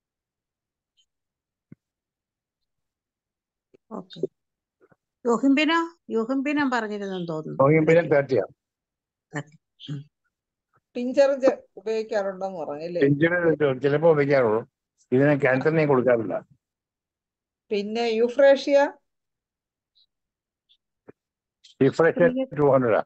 ഓക്കെ യോഹിംബിന യോഹിംബിനം പറഞ്ഞിരുന്നെന്ന് തോന്നുന്നു നോക്കിയപ്പോൾ തേർട്ടിയാ ടിഞ്ചർ ഉപയോഗിക്കാറുണ്ടെന്ന് പറഞ്ഞല്ലേ സെഞ്ചുറി ചിലപ്പോൾ ഉപയോഗിക്കാറുള്ളൂ ഇതിന് ക്യാൻസറിനെ കൊടുക്കാറില്ല പിന്നെ യുഫ്രേഷ്യ ഡിഫ്രഷൻ ടു ഹൺഡ്രഡാ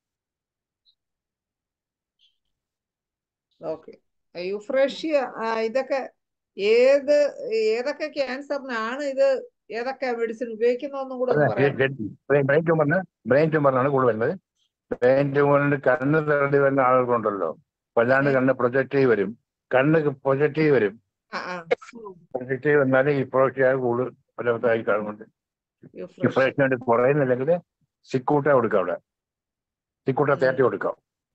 ഓക്കെ യുഫ്രേഷ്യ ആ, ഇതൊക്കെ ഏത് ഏതൊക്കെ ക്യാൻസറിനാണ് ഇത് ഏതൊക്കെ മെഡിസിൻ ഉപയോഗിക്കുന്നതെന്നും കൂടെ ഒന്ന് പറയാം ബ്രെയിൻ ട്യൂമറിന് ബ്രെയിൻ ട്യൂമറിനാണ് കൂടുതൽ വരുന്നത് ബ്രെയിൻ ട്യൂമറിന് കണ്ണ് തേടി വരുന്ന ആളുകളുണ്ടല്ലോ വല്ലാണ്ട് കണ്ണ് പ്രൊജക്റ്റ് വരും കണ്ണ് പ്രൊജക്റ്റ് വരും ആ ആ പ്രൊജക്റ്റ് വന്നാൽ ഈ പ്രോക്സിയാണ് കൂടുതൽ ഫലവത്തായി കാണുന്നുണ്ട് യുഫ്രേഷ്യ ഇപ്രശ്നം വേണ്ടി കുറയുന്നില്ലെങ്കിൽ സിക്കൂട്ട കൊടുക്കാം അവിടെ സിക്കൂട്ട തേർട്ടി കൊടുക്കാം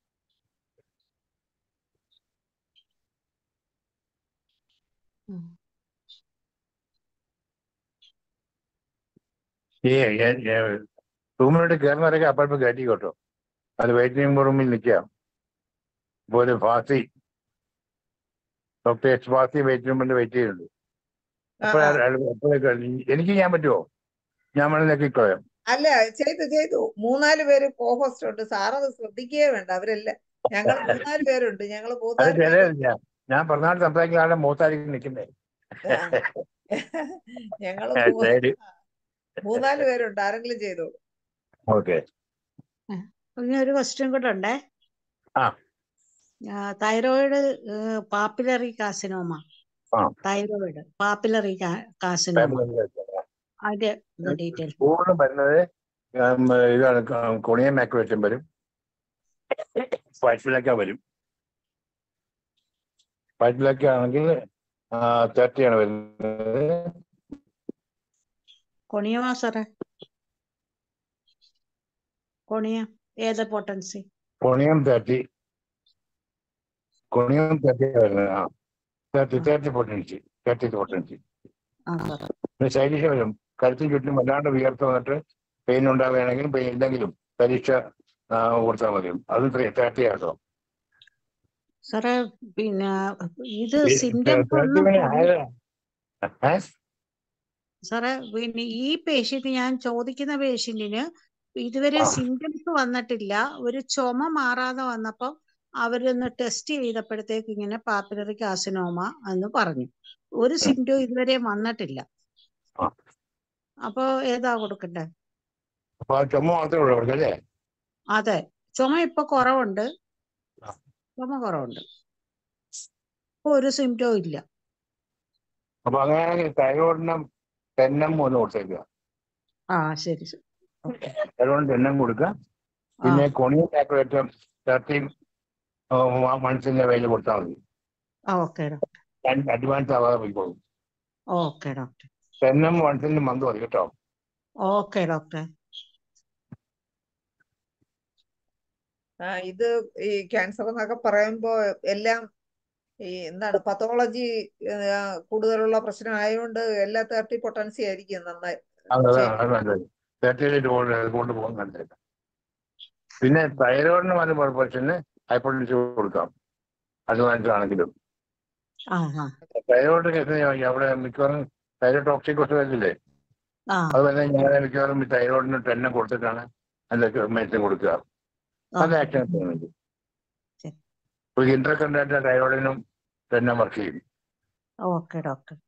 ഉം. ഈ റൂമിലോട്ട് കയറുന്നവരൊക്കെ അപ്പോഴപ്പോൾ കയറ്റി കേട്ടോ അത് വെയിറ്റിംഗ് റൂമിൽ നിൽക്കുക ഇപ്പോൾ ഒരു Fazi doctor H Fazi waiting റൂമിൽ വെയിറ്റ് ചെയ്യുന്നുണ്ട് ആ, അപ്പോൾ ആ. അപ്പോഴൊക്കെ എനിക്ക് ചെയ്യാൻ പറ്റുമോ ഞാൻ വേണമെങ്കിൽ നോക്കിക്കളയാം അല്ല ചെയ്തു ചെയ്തു മൂന്നാല് പേര് കോഹോസ്റ്റ് ഉണ്ട് സാർ അത് ശ്രദ്ധിക്കുകയേ വേണ്ട അവരെല്ലാം ഞങ്ങൾ മൂന്നാല് പേരുണ്ട് ഞങ്ങൾ അത് മൂന്നാല് ചില പേര് ഞാൻ ഞാൻ പറഞ്ഞാൽ സംസാരിക്കുന്ന ആളുടെ മൂത്തായിരിക്കും നിൽക്കുന്നത് ഞങ്ങൾ ശരി മൂന്നാല് പേരുണ്ട് ആരെങ്കിലും ചെയ്തോളൂ ഓക്കെ പിന്നെ ഒരു ക്വസ്റ്റ്യൻ കൂടെ ഉണ്ടേ ആ. തൈറോയിഡ് പാപ്പിലറി കാസിനോമ ആ. തൈറോയിഡ് പാപ്പിലറി കാസിനോമ അതിന്റെ ഡീറ്റെയിൽ കൂടുതലും വരുന്നത് ഉം, ഇതാണ് കൊണിയ മാക്യുവേഷൻ വരും വൈറ്റിലൊക്കെ വരും വൈറ്റിലൊക്കെ ആണെങ്കിൽ തേർട്ടി ആണ് വരുന്നത് കൊണിയമാ സാറേ കൊണിയ ഏത് potency conium thirty conium thirty വരുന്നത് ആ thirty thirty potency thirty potency ആ സാറേ പിന്നെ ശൈലിഷ വരും കരുത്തും ചുറ്റും വല്ലാണ്ട് വിയർത്ത് വന്നിട്ട് പെയിൻ ഉണ്ടാവുകയാണെങ്കിലും പെയിൻ ഇല്ലെങ്കിലും പരീക്ഷ കൊടുത്താൽ മതി അത് തേർട്ടി ആട്ടോ സാറേ പിന്നെ ഇത് ഈ സിംറ്റംസ് തേർട്ടി ഒന്നും പിന്നെ കാണി- ആയ- ഏ? സാറേ പിന്നെ ഈ പേഷ്യന്റ് ഞാൻ ചോദിക്കുന്ന പേഷ്യന്റിന് ഇതുവരെ ആ. സിംറ്റംസ് വന്നിട്ടില്ല ഒരു ചുമ മാറാതെ വന്നപ്പോ അവരൊന്ന് ടെസ്റ്റ് ചെയ്തപ്പോഴത്തേക്ക് ഇങ്ങനെ പാപ്പിലറി കാസിനോമ എന്ന് പറഞ്ഞു ഒരു സിംറ്റവും ഇതുവരെ വന്നിട്ടില്ല ആ. അപ്പൊ ഏതാ കൊടുക്കണ്ടേ അപ്പൊ ആ ചുമ മാത്രമേ ഉള്ളൂ അവർക്ക് അല്ലേ അതെ ചുമ ഇപ്പൊ കുറവുണ്ട് ആ. ചുമ കുറവുണ്ട് ഇപ്പൊ ഒരു സിംറ്റവും ഇല്ല അപ്പൊ അങ്ങനെയാണെങ്കിൽ തൈറോയിഡിനും തെന്നം ഒന്ന് കൊടുത്തേക്കുക ആ ശരി ശരി ഓക്കെ തൈറോയിഡിന് തെന്നം കൊടുക്കുക പിന്നെ കൊണിയും കാൽക്കുലേറ്റർ തേർട്ടി മൺസിന്റെ വേല കൊടുത്താൽ മതി ആ ഓക്കെ ഡോക്ടർ അഡ്വാൻസ് ആവാതെ പോയിക്കോളും ഓക്കെ ഡോക്ടർ തെന്നം മൺസിന്റെ മന്ത് മതി കേട്ടോ ഓക്കെ ഡോക്ടർ ആ ഇത് ഈ ക്യാൻസർ എന്നൊക്കെ പറയുമ്പോ എല്ലാം ഈ എന്താണ് പത്തോളജി കൂടുതലുള്ള പ്രശ്നം ആയതുകൊണ്ട് എല്ലാ തേർട്ടി പൊട്ടൻസി ആയിരിക്കും നന്നായി അത് ശരി. അത് നല്ലത് തേർട്ടിയിലേക്ക് കൊണ്ടുപോകാൻ നല്ലത് പിന്നെ തൈറോയിഡിന് വന്ന പർപ്പസിന് ഹൈപ്പർട്ടൻസി കൊടുക്കാം അഡ്വാൻസ് ആണെങ്കിലും ആ ആ തൈറോയിഡ് കേസ് അവിടെ മിക്കവാറും തൈറോയിഡ് ടോക്സിക് ഒക്കെ വരില്ലേ ആ അത് തന്നെ ഞാൻ മിക്കവാറും ഈ തൈറോയിഡിന് ടെന്നെ കൊടുത്തിട്ടാണ് അതിന്റെ മെഡിസിൻ കൊടുക്കുക അത് ഓക്കെ ആക്ഷൻ ചെയ്യുന്നത് ശരി. ഇപ്പൊ ഇന്റർകണ്ടായിട്ട് തൈറോയിഡിനും തന്നെ വർക്ക് ചെയ്യും ഓക്കെ ഡോക്ടർ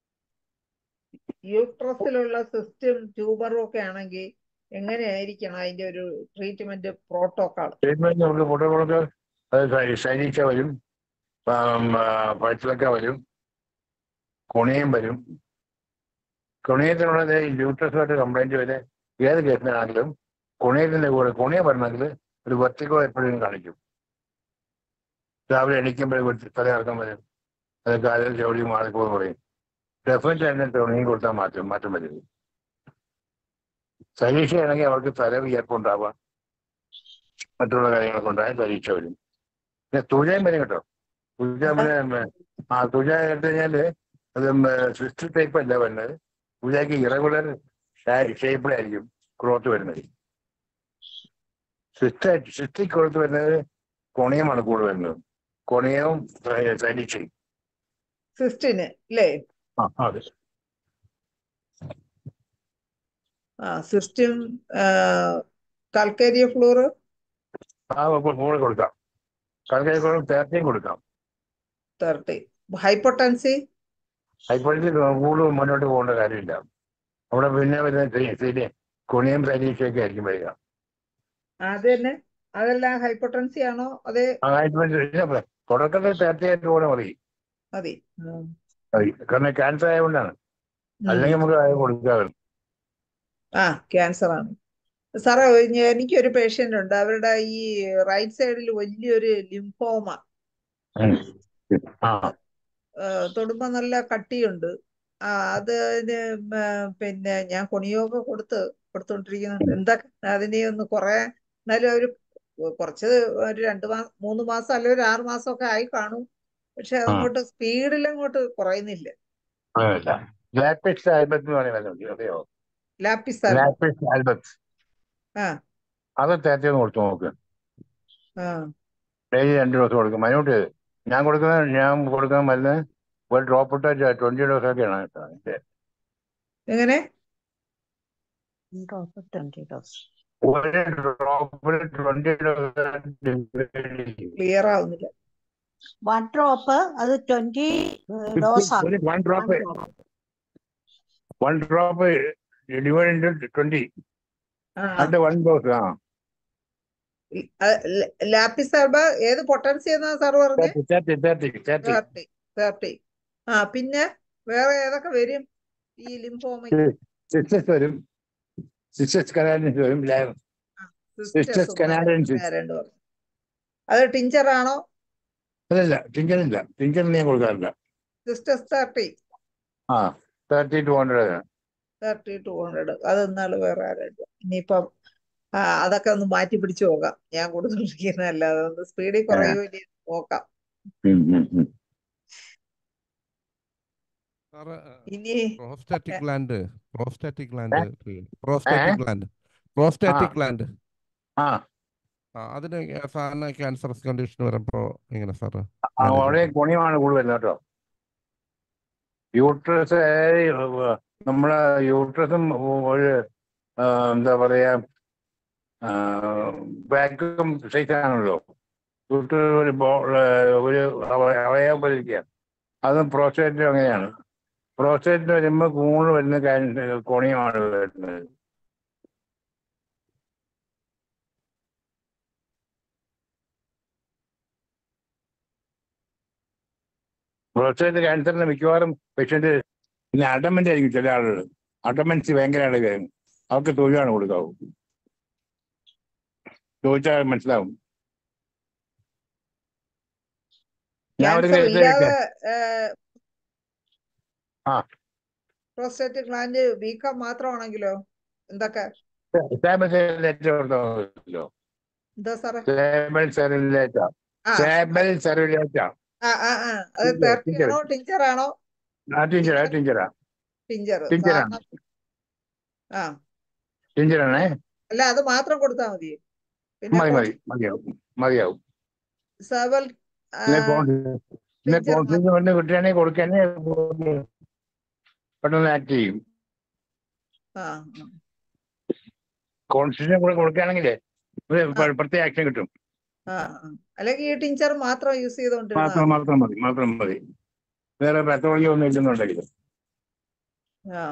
യൂട്രസിലുള്ള സിസ്റ്റും ട്യൂബറും ഒക്കെ ആണെങ്കിൽ എങ്ങനെയായിരിക്കണം അതിന്റെ ഒരു ട്രീറ്റ്മെന്റ് പ്രോട്ടോകോൾ ട്രീറ്റ്മെന്റ് നമുക്ക് പ്രോട്ടോകോളൊക്കെ അത് ശൈലിച്ച വരും പഴച്ചിലൊക്കെ വരും കുണിയും വരും കുണിയത്തിനുള്ളത് യൂട്രസുമായിട്ട് കംപ്ലൈന്റ് വരെ ഏത് കേസിനാണെങ്കിലും കുണിയതിന്റെ കൂടെ കുണിയ പറഞ്ഞെങ്കിൽ ഒരു വെർട്ടിക്കോ എപ്പോഴും കാണിക്കും രാവിലെ എണീക്കുമ്പോഴേ തല ഇറക്കം വരും അത് കാലിൽ ജോലി മാറിക്കോ പറയും ഡെഫിനറ്റ് തന്നെ തുണിയും കൊടുത്താൽ മാറ്റം മാറ്റം വരും പരീക്ഷ ആണെങ്കിൽ അവർക്ക് തല വിയർപ്പുണ്ടാവാം മറ്റുള്ള കാര്യങ്ങളൊക്കെ ഉണ്ടായാൽ പരീക്ഷ വരും പിന്നെ തുഴയും വരും കേട്ടോ തുഴ പിന്നെ ആ തുഴ എടുത്തു കഴിഞ്ഞാല് അത് സിസ്റ്റർ ടൈപ്പ് അല്ല വരുന്നത് തുഴയ്ക്ക് ഇറഗുലർ ഷേപ്പിലായിരിക്കും ക്ലോത്ത് വരുന്നത് സിസ്റ്റർ സിസ്റ്റിക് ക്ലോത്ത് വരുന്നത് കൊണിയമാണ് കൂടുതൽ വരുന്നത് കൊണിയവും സൈനിച്ചയും സിസ്റ്റിന് അല്ലേ ആ അതെ ആ സിസ്റ്റും കൽക്കരിയ ഫ്ലോറ് ആ കൂടെ കൊടുക്കാം കൽക്കരി തേർച്ചയും കൊടുക്കാം തേർട്ടി ഹൈപ്പൊട്ടൻസി ഹൈപ്പോഴത്തെ കൂടുതൽ മുന്നോട്ട് പോകേണ്ട കാര്യമില്ല അവിടെ പിന്നെ വരുന്ന കൊണിയും പരീക്ഷയൊക്കെ ആയിരിക്കും വരിക അത് തന്നെ അതെല്ലാം ഹൈപ്പൊട്ടൻസി ആണോ അതെ ആ ഹൈപ്പോഴത്തെ തുടക്കത്തിൽ തേർച്ചയായിട്ട് കൂടെ മതി മതി ഉം. മതി. കാരണം ക്യാൻസർ ആയതുകൊണ്ടാണ് ഉം. അല്ലെങ്കിൽ നമുക്ക് അത് കൊടുക്കാതെ ആ ക്യാൻസർ ആണ് സാറേ ഞ- എനിക്കൊരു പേഷ്യന്റ് ഉണ്ട് അവരുടെ ഈ റൈറ്റ് സൈഡിൽ വലിയൊരു ലിംഫോമ ആ തൊടുമ്പോ നല്ല കട്ടിയുണ്ട് ആ അതിന് മ, പിന്നെ ഞാൻ കൊണിയൊക്കെ കൊടുത്ത് കൊടുത്തോണ്ടിരിക്കുന്നുണ്ട് എന്താ അതിനെ ഒന്ന് കുറെ എന്നാലും ഒരു കുറച്ച് ഒരു രണ്ട് മാസം മൂന്ന് മാസം അല്ലെങ്കിൽ ഒരു ആറ് മാസം ഒക്കെ ആയി കാണും പക്ഷെ അതങ്ങോട്ട് സ്പീഡിൽ അങ്ങോട്ട് കുറയുന്നില്ല അങ്ങനെയല്ല ലാപ്പിക്സ് ആൽബത്ത് എന്ന് പറയുന്നത് അറിയോ ലാപ്പിസ് ലാപ്പിക്സ് ആൽബത്ത് ആ അത് തേർച്ചയൊന്ന് കൊടുത്തു നോക്ക് ആ ഡെയിലി രണ്ട് ഡോസ് കൊടുക്കും അതിനോട്ട് ഞാൻ കൊടുക്കുന്ന ഞാൻ കൊടുക്കുന്ന മരുന്ന് ഒരു ഡ്രോപ്പ് ഇട്ട് ട്വന്റി ഡോസ് ഒക്കെയാണ് കേട്ടോ ഇതിന്റെ. എങ്ങനെ ട്വന്റി ഡോസ് ഒരു ഡ്രോപ്പിൽ ട്വന്റി ഡോസ് ക്ലിയർ ആവുന്നില്ല വൺ ഡ്രോപ്പ് അത് ട്വന്റി ഡോസ് ആണ് one drop one drop divide into twenty ആ അത് വൺ ഡോസ് ആ ലാപ്പിസ് ആൽബ ഏത് പൊട്ടൻസി എന്നാ സാർ പറഞ്ഞേ thirty thirty thirty thirty thirty ആ പിന്നെ വേറെ ഏതൊക്കെ വരും ഈ ലിംഫോമയ്ക്ക് സിസ്റ്റസ് വരും സിസ്റ്റസ് കനാലിൻസ് വരും സിസ്റ്റസ് കനാലിൻസ് രണ്ട് പറഞ്ഞു അത് ടിഞ്ചർ ആണോ അതല്ല ടിങ്കറില്ല ടിങ്കറിന് ഞാൻ കൊടുക്കാറില്ല സിസ്റ്റസ് തേർട്ടി ആ thirty two hundred thirty two hundred അത് എന്നാള് വേറെ ആരുണ്ട് ഇനിയിപ്പം ആ അതൊക്കെ ഒന്ന് മാറ്റി പിടിച്ചു നോക്കാം ഞാൻ കൊടുത്തോണ്ടിരിക്കുന്നതല്ലാതെ ഒന്ന് സ്പീഡിൽ കുറയുമോ ഇനി നോക്കാം സാറ് ഇനി prostatic gland prostatic gland prostatic gland prostatic gland ആ ആ അതിന് സാധാരണ ക്യാൻസർ കണ്ടീഷൻ വരുമ്പോ എങ്ങനെ സാറ് അവിടെ ഗുണിയാണ് കൂടുതൽ വരുന്നത് കേട്ടോ യൂട്രസ് നമ്മളെ യൂട്രസും ഒരു ആ, എന്താ പറയാ ബാക്കും സൈസ് ആണല്ലോ യൂട്രസ് ഒരു ബോ- ആ, ഒരു അവ- അവയവം പോലെ ഇരിക്കുക അതും പ്രോസ്റ്റേറ്റും അങ്ങനെയാണ് പ്രോസ്റ്റേറ്റിന് വരുമ്പോൾ കൂടുതൽ വരുന്ന ക്യാൻസർ കോണിയമാണ് വരുന്നത് പ്രോസ്റ്റേറ്റ് ക്യാൻസറിന് മിക്കവാറും പേഷ്യന്റ് പിന്നെ അഡമന്റ് ആയിരിക്കും ചില ആളുകൾ അഡമൻസി ഭയങ്കരമായിട്ട് വരും അവർക്ക് തൊഴിലാണ് കൊടുക്കാവൂ ചോദിച്ചാൽ മനസ്സിലാവും ഞാൻ ഒരു ക്യാൻസർ കേസ് ഇല്ലാതെ ആ. പ്രോസ്റ്റേറ്റ് ഗ്ലാൻഡ് വീക്കം മാത്രമാണെങ്കിലോ എന്തൊക്കെ സാമ്പിൾ സെറിലേറ്റ് കൊടുത്താലോ എന്താ സാറേ സാമ്പിൾ സെറിലേറ്റ ആ സാമ്പിൾ സെറിലേറ്റ ആ ആ ആ അത് ടീച്ചർ, തേർട്ടി ടീച്ചർ. ആണോ ടിഞ്ചർ ആണോ ആ ടീച്ചറാ ടീച്ചറാ ടിഞ്ചർ ടീച്ചറാണ്. ആ ടീച്ചറാണേ അല്ല അത് മാത്രം കൊടുത്താൽ മതി മതി മതി മതിയാവും മതിയാവും സെവൽ പിന്നെ കോൺസ് പിന്നെ ടീച്ചർ കോൺഫിഡൻസ് കൊണ്ട് കിട്ടുകയാണെങ്കിൽ കൊടുക്കാനേ പെട്ടെന്ന് ആക്ട് ചെയ്യും ആ കോൺഫിഡൻസ് കൂടെ കൊടുക്കുകയാണെങ്കിലേ ഒരു പ്ര- പ്രത്യേക ആക്ഷൻ കിട്ടും ആ ആ. അല്ലെങ്കിൽ ഈ ടിഞ്ചർ മാത്രം യൂസ് ചെയ്തോണ്ടിരുന്നാ മാത്രം മാത്രം മതി മാത്രം മതി വേറെ പാത്തോളജി ഒന്നും ഇല്ലെന്നുണ്ടെങ്കിൽ ആ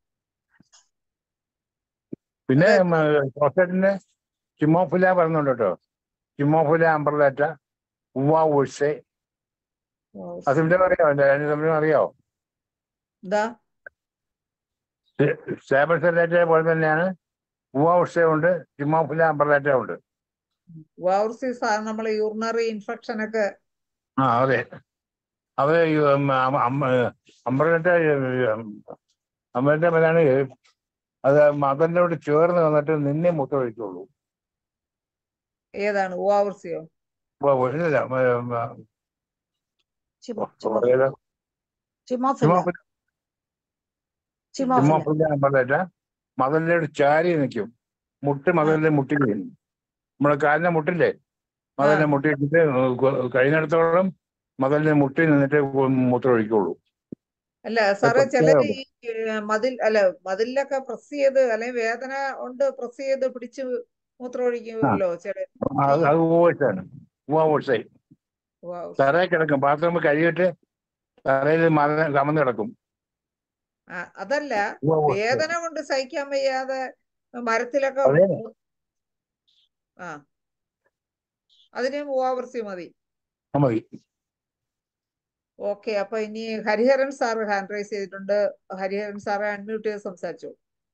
പിന്നെ അതെ. പ്രോസ്റ്റേറ്റിന്റെ ചിമോഫില പറയുന്നുണ്ട് കേട്ടോ ചിമോഫില അമ്പർലാറ്റ ഉവ്വ ഉഴ്സെ ഓ, അസിമിന്റെ അറിയാമോ അതിന്റെ സമയം അറിയാമോ എന്താ സ്റ്റാബിൾ സെല്ലാറ്റ പോലെ തന്നെയാണ് ഉവാവസ്ഥയുണ്ട് ഹിമോഫില അമ്പർലേറ്റ ഉണ്ട് വൗർസി സാർ നമ്മളെ യൂറിനറി ഇൻഫെക്ഷൻ ഒക്കെ ആ അതെ അത് ഈ, ഉം, അം- അം- അമ്പർലേറ്റ അമ്പർലേറ്റ മലാണ് അത് മതലിനോട് ചേർന്ന് വന്നിട്ട് നിന്നെ മുത്തമൊഴിക്കുള്ളൂ ഏതാണ് വൗർസിയോ ഇല്ല ഉം, ചിമോ ഉം, ചിമോ ഏത്? ചിമോഫില ഹിമോഫില ചിമോഫില ഹിമോഫില അമ്പർലേറ്റ മതലിനോട് ചാരി നിൽക്കും മുട്ട് മതലിന്റെ മുട്ടി വീഴും നമ്മളെ കാലിന്റെ മുട്ടില്ലേ മതലിന്റെ മുട്ടി ഇട്ടിട്ട് കഴിഞ്ഞിടത്തോളം മതലിന്റെ മുട്ടി നിന്നിട്ട് മൂത്രമൊഴിക്കുള്ളൂ അല്ല സാറേ പ്രത്യേക ചിലര് ഈ ഏ, മതിൽ അല്ല മതിലൊക്കെ പ്രസ് ചെയ്ത് അല്ലെങ്കിൽ വേദന കൊണ്ട് പ്രസ് ചെയ്ത് പിടിച്ച് മൂത്രം ഒഴിക്കുമല്ലോ ചില അത് അത് ഓവേഴ്സാണ് ഓവേഴ്സായി വൗർസ്. തറയിൽ കിടക്കും ബാത്റൂമിൽ കഴുകിയിട്ട് തറയിൽ മല കമന്ന് കിടക്കും ആ, അതല്ല ഓവേഴ്സ്. വേദന കൊണ്ട് സഹിക്കാൻ വയ്യാതെ മരത്തിലൊക്കെ അതെ. മു- ആ അതിന് ഓവർസി മതി ആ മതി ഓക്കെ അപ്പൊ ഇനി ഹരിഹരൻ സാറ് ഹാൻഡ് റൈസ് ചെയ്തിട്ടുണ്ട് ഹരിഹരൻ സാറെ അൺമ്യൂട്ട് ചെയ്ത് സംസാരിച്ചു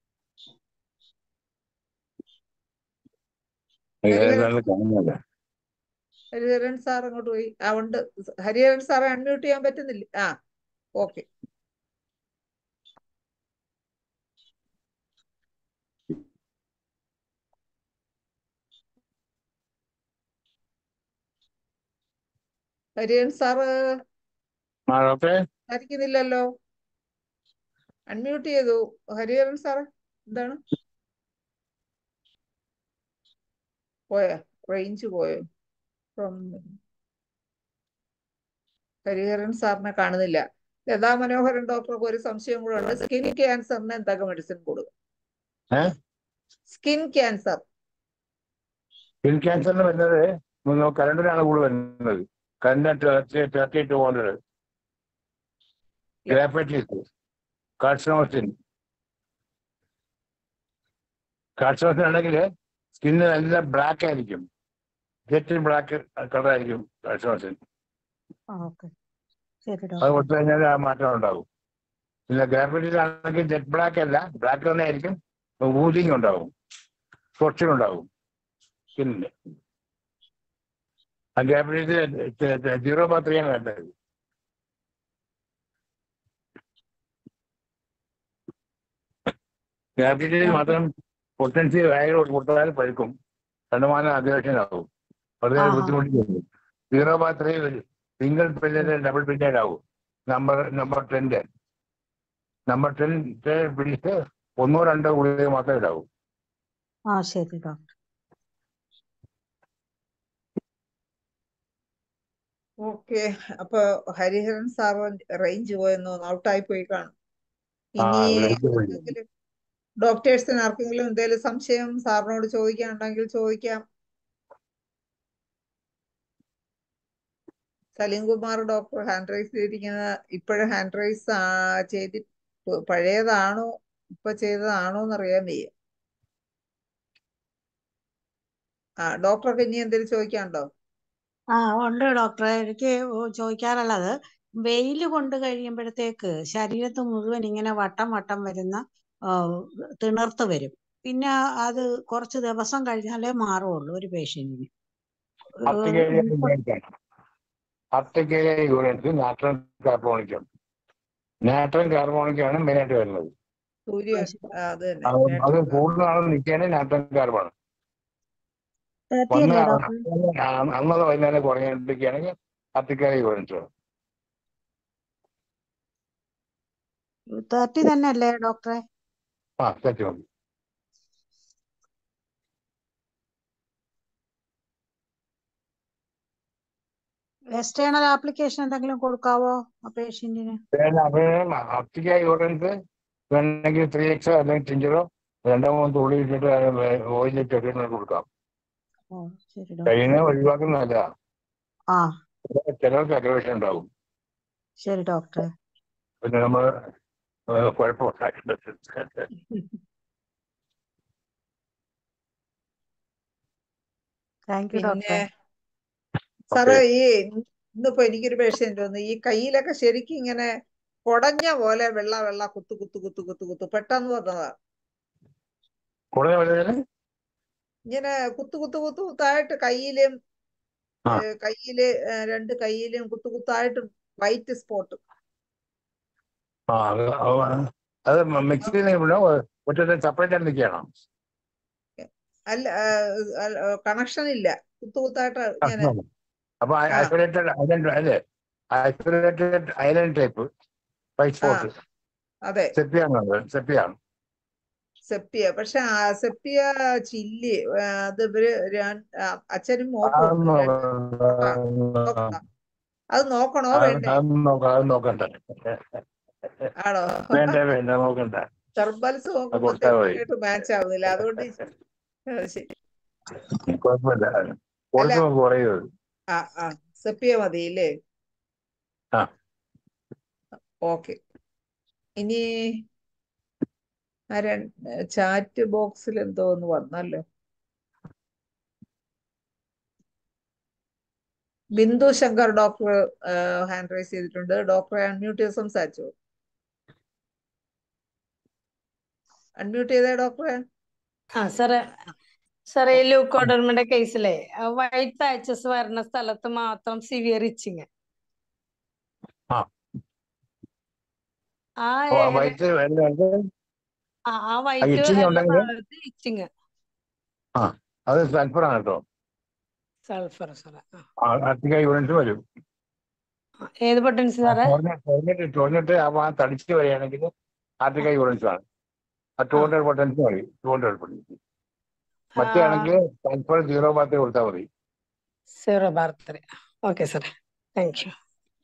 ഏതാണ്ട് കാണുന്നില്ല ഹരിഹരൻ സാർ അങ്ങോട്ട് പോയി ആ ഉണ്ട് ഹരിഹരൻ സാറെ അൺമ്യൂട്ട് ചെയ്യാൻ പറ്റുന്നില്ല ആ ഓക്കെ ഹരിഹരൻ സാറ് ആ ഡോക്ടറെ സംസാരിക്കുന്നില്ലല്ലോ അൺമ്യൂട്ട് ചെയ്തു ഹരിഹരൻ സാറ് എന്താണ് പോയോ റേഞ്ച് പോയോ ഫ്രം ഹരിഹരൻ സാറിനെ കാണുന്നില്ല ലതാ മനോഹരൻ ഡോക്ടർക്ക് ഒരു സംശയം കൂടെ ഉണ്ട് സ്കിൻ ക്യാൻസറിന് എന്തൊക്കെ മെഡിസിൻ കൊടുക്കും ഏ? സ്കിൻ ക്യാൻസർ സ്കിൻ ക്യാൻസറിന് വരുന്നത് കരണ്ടിനാണ് കൂടുതൽ വരുന്നത് കരണ്ട് thirty two hundred graphites carcinosin carcinosin ആണെങ്കിൽ സ്കിന്ന് നല്ല ബ്ലാക്ക് ആയിരിക്കും ജെറ്റ് ബ്ലാക്ക് കളർ ആയിരിക്കും കാർസിനോസിൻ ഓക്കെ ശരി അത് ഡോക്ടർ കൊടുത്തു കഴിഞ്ഞാൽ ആ മാറ്റം ഉണ്ടാകും പിന്നെ ഗ്രാഫൈറ്റിസ് ആണെങ്കിൽ ജെറ്റ് ബ്ലാക്ക് അല്ല ബ്ലാക്ക് തന്നെ ആയിരിക്കും ഊതിങ് ഉണ്ടാവും സ്പോർട്സിങ് ഉണ്ടാവും സ്കിന്നിന് ആ ഗ്രാഫൈറ്റിസ് സീറോ ബാ ത്രീ ആണ് വേണ്ടത് ഗ്രാഫൈറ്റിസ് മാത്രം പൊട്ടൻസി വയറ് കൊടുത്താൽ പഴുക്കും കണ്ടുമാനം അഗ്രഷൻ ആവും വളരെ ആഹാ. ബുദ്ധിമുട്ടില്ല സീറോ ബാ ത്രീ സിംഗിൾ പില്ലിന്റെ ഡബിൾ പില്ലേഡ് ആവും നമ്പർ നമ്പർ ടെന്റെ നമ്പർ ടെൻ പിടിച്ച് ഒന്നോ രണ്ടോ ഗുളിക മാത്രമേ ഇടാവൂ ആ ശരി ഡോക്ടർ ഓക്കെ അപ്പൊ ഹരിഹരൻ സാർ റേഞ്ച് പോയെന്നോ ഔട്ടായി പോയി കാണും ആ ഇനി range പോയി. ആർക്കെങ്കിലും ഡോക്ടേഴ്സിന് ആർക്കെങ്കിലും എന്തെങ്കിലും സംശയം സാറിനോട് ചോദിക്കാനുണ്ടെങ്കിൽ ചോദിക്കാം Saleem Kumar doctor hand raise ചെയ്തിരിക്കുന്ന ഇപ്പോഴും ഹാൻഡ് റൈസ് ചെയ്തി പ- പഴയതാണോ ഇപ്പൊ ചെയ്തതാണോ എന്ന് അറിയാൻ വയ്യ ആ ഡോക്ടർക്ക് ഇനി എന്തെങ്കിലും ചോദിക്കാനുണ്ടോ ആ ഉണ്ട് ഡോക്ടറെ എനിക്ക് ചോദിക്കാറുള്ളത് വെയിൽ കൊണ്ട് കഴിയുമ്പോഴത്തേക്ക് ശരീരത്ത് മുഴുവൻ ഇങ്ങനെ വട്ടം വട്ടം വരുന്ന ആ, തിണർത്ത് വരും പിന്നെ അത് കുറച്ച് ദിവസം കഴിഞ്ഞാലേ മാറുള്ളൂ ഒരു പേഷ്യന്റിന് urticaria unit urticaria unit natrum carbonicum natrum കാർബോണിക്കാണ് മെയിനായിട്ട് വരുന്നത് സൂര്യ ആ, അത് തന്നെ അത് അത് നേട്ടം. കൂടുതൽ നാൾ നിൽക്കുകയാണെങ്കിൽ നാട്രൻ കാർബൺ തേർട്ടി വന്ന് അല്ലേ ഡോക്ടർ അന്നത് വൈകുന്നേരം കുറഞ്ഞിരിക്കുകയാണെങ്കിൽ അർട്ടിക്കേരിയ യൂണിറ്റ് തേർട്ടി തന്നെ അല്ലേ ഡോക്ടറെ ആ തെറ്റി മതി എക്സ്റ്റേണൽ ആപ്ലിക്കേഷൻ എന്തെങ്കിലും കൊടുക്കാവോ ആ പേഷ്യന്റിന് അർട്ടിക്ക യൂണിറ്റ് വേണമെങ്കിൽ ത്രീ എക്സോ അല്ലെങ്കിൽ ടിഞ്ചറോ രണ്ടോ മൂന്ന് തുള്ളി ഇട്ടിട്ട് ഓയിലിട്ട് ട്രീറ്റ്മെന്റ് കൊടുക്കാം ഓ ശരി കഴിയുന്ന ഡോക്ടർ ഒഴിവാക്കുന്ന നല്ലതാ ആ ചിലർക്ക് അഗ്രവേഷൻ ഉണ്ടാവും ശരി ഡോക്ടറെ പിന്നെ നമ്മൾ കുഴപ്പമുണ്ടാക്കുന്നത് താങ്ക് യു പിന്നെ ഡോക്ടറെ സാറേ ഈ ഇന്നിപ്പോ എനിക്കൊരു പേഷ്യന്റ് വന്നു ഈ കയ്യിലൊക്കെ ശരിക്കും ഇങ്ങനെ കുടഞ്ഞ പോലെ വെള്ള വെള്ള കുത്തു കുത്തു കുത്തു കുത്തു കുത്തു പെട്ടെന്ന് വന്നതാ കൂടുതൽ വലുതിന് ഇങ്ങനെ കുത്തു കുത്തു കുത്തു കുത്തായിട്ട് കയ്യിലും ആ. ഏ, കയ്യില് ഏ, രണ്ട് കയ്യിലും കുത്തു കുത്തായിട്ട് വൈറ്റ് സ്പോട്ട് ആ അത് അത് അത് മിക്സ് ചെയ്യുന്ന ഒറ്റ സെപ്പറേറ്റ് ആയിട്ട് നിൽക്കുകയാണോ അല്ല കണക്ഷൻ ഇല്ല കുത്തു കുത്തായിട്ട് ഇങ്ങനെ അപ്പൊ ആ. ഐസൊലേറ്റഡ് ഐലൻഡ് അല്ലേ isolated island type white spot അതെ സെപ്പിയാണ് സെപ്പിയാണ് സെപ്പിയ പക്ഷെ ആ സെപ്പിയ ചില്ലി ആ, അത് ഇവര് രണ്ട്- ആ, അച്ഛനും മോക്കും അത് നോക്കണോ വേണ്ടേ അത് നോക്കാം അത് നോക്കണ്ട ആണോ വേണ്ട വേണ്ട നോക്കണ്ട തെർബൽസ് അത് കൊടുത്താൽ മതി. നോക്കുമ്പോഴത്തേക്ക് മാച്ച് ആവുന്നില്ല അതുകൊണ്ട് ആ, ശരി കുഴപ്പമില്ല കൊടുക്കുമ്പോൾ കുറയുന്നത് ആ ആ സെപ്പിയ മതി ഇല്ലേ ആ. ഓക്കെ ഇനി ആ ചാറ്റ് ബോക്സിൽ എന്തോ ഒന്ന് വന്നല്ലോ Bindu Shankar doctor hand raise ചെയ്തിട്ടുണ്ട് ഡോക്ടറെ അൺമ്യൂട്ട് ചെയ്ത് സംസാരിച്ചു അൺമ്യൂട്ട് ചെയ്തേ ഡോക്ടറെ ആ സാറേ സാറേ ഈ ലൂക്കോഡർമിന്റെ കേസിലെ വൈറ്റ് പാച്ചസ് വരുന്ന സ്ഥലത്ത് മാത്രം സിവിയർ ഇച്ചിങ് ആ. ആ ഓ, ഏരിയ- വൈറ്റ് വരുന്നത് ആ ആ വൈറ്റ് itching ഉണ്ടെങ്കില്? ഇച്ചിങ് അത് സൾഫറാണ് കേട്ടോ സൾഫർ സാറേ അധിക യൂണിറ്റ്സ് വരും ഏത് പൊട്ടൻസി സാറേ ടോർണിട്ട് ടോർണിട്ട് ആ ഭാഗം തടിച്ച് വരികയാണെങ്കിൽ ആർട്ടിക യൂണിറ്റ്സ് ആണ് ആ ടു ഹൺഡ്രഡ് പൊട്ടൻസ് മതി ടു ഹൺഡ്രഡ് പൊട്ടൻസ് മറ്റേ ആണെങ്കിൽ സൾഫർ സീറോ ഭാഗത്ത് കൊടുത്താൽ മതി സീറോ ബാർ ത്രീ ഓക്കെ സാറേ താങ്ക് യു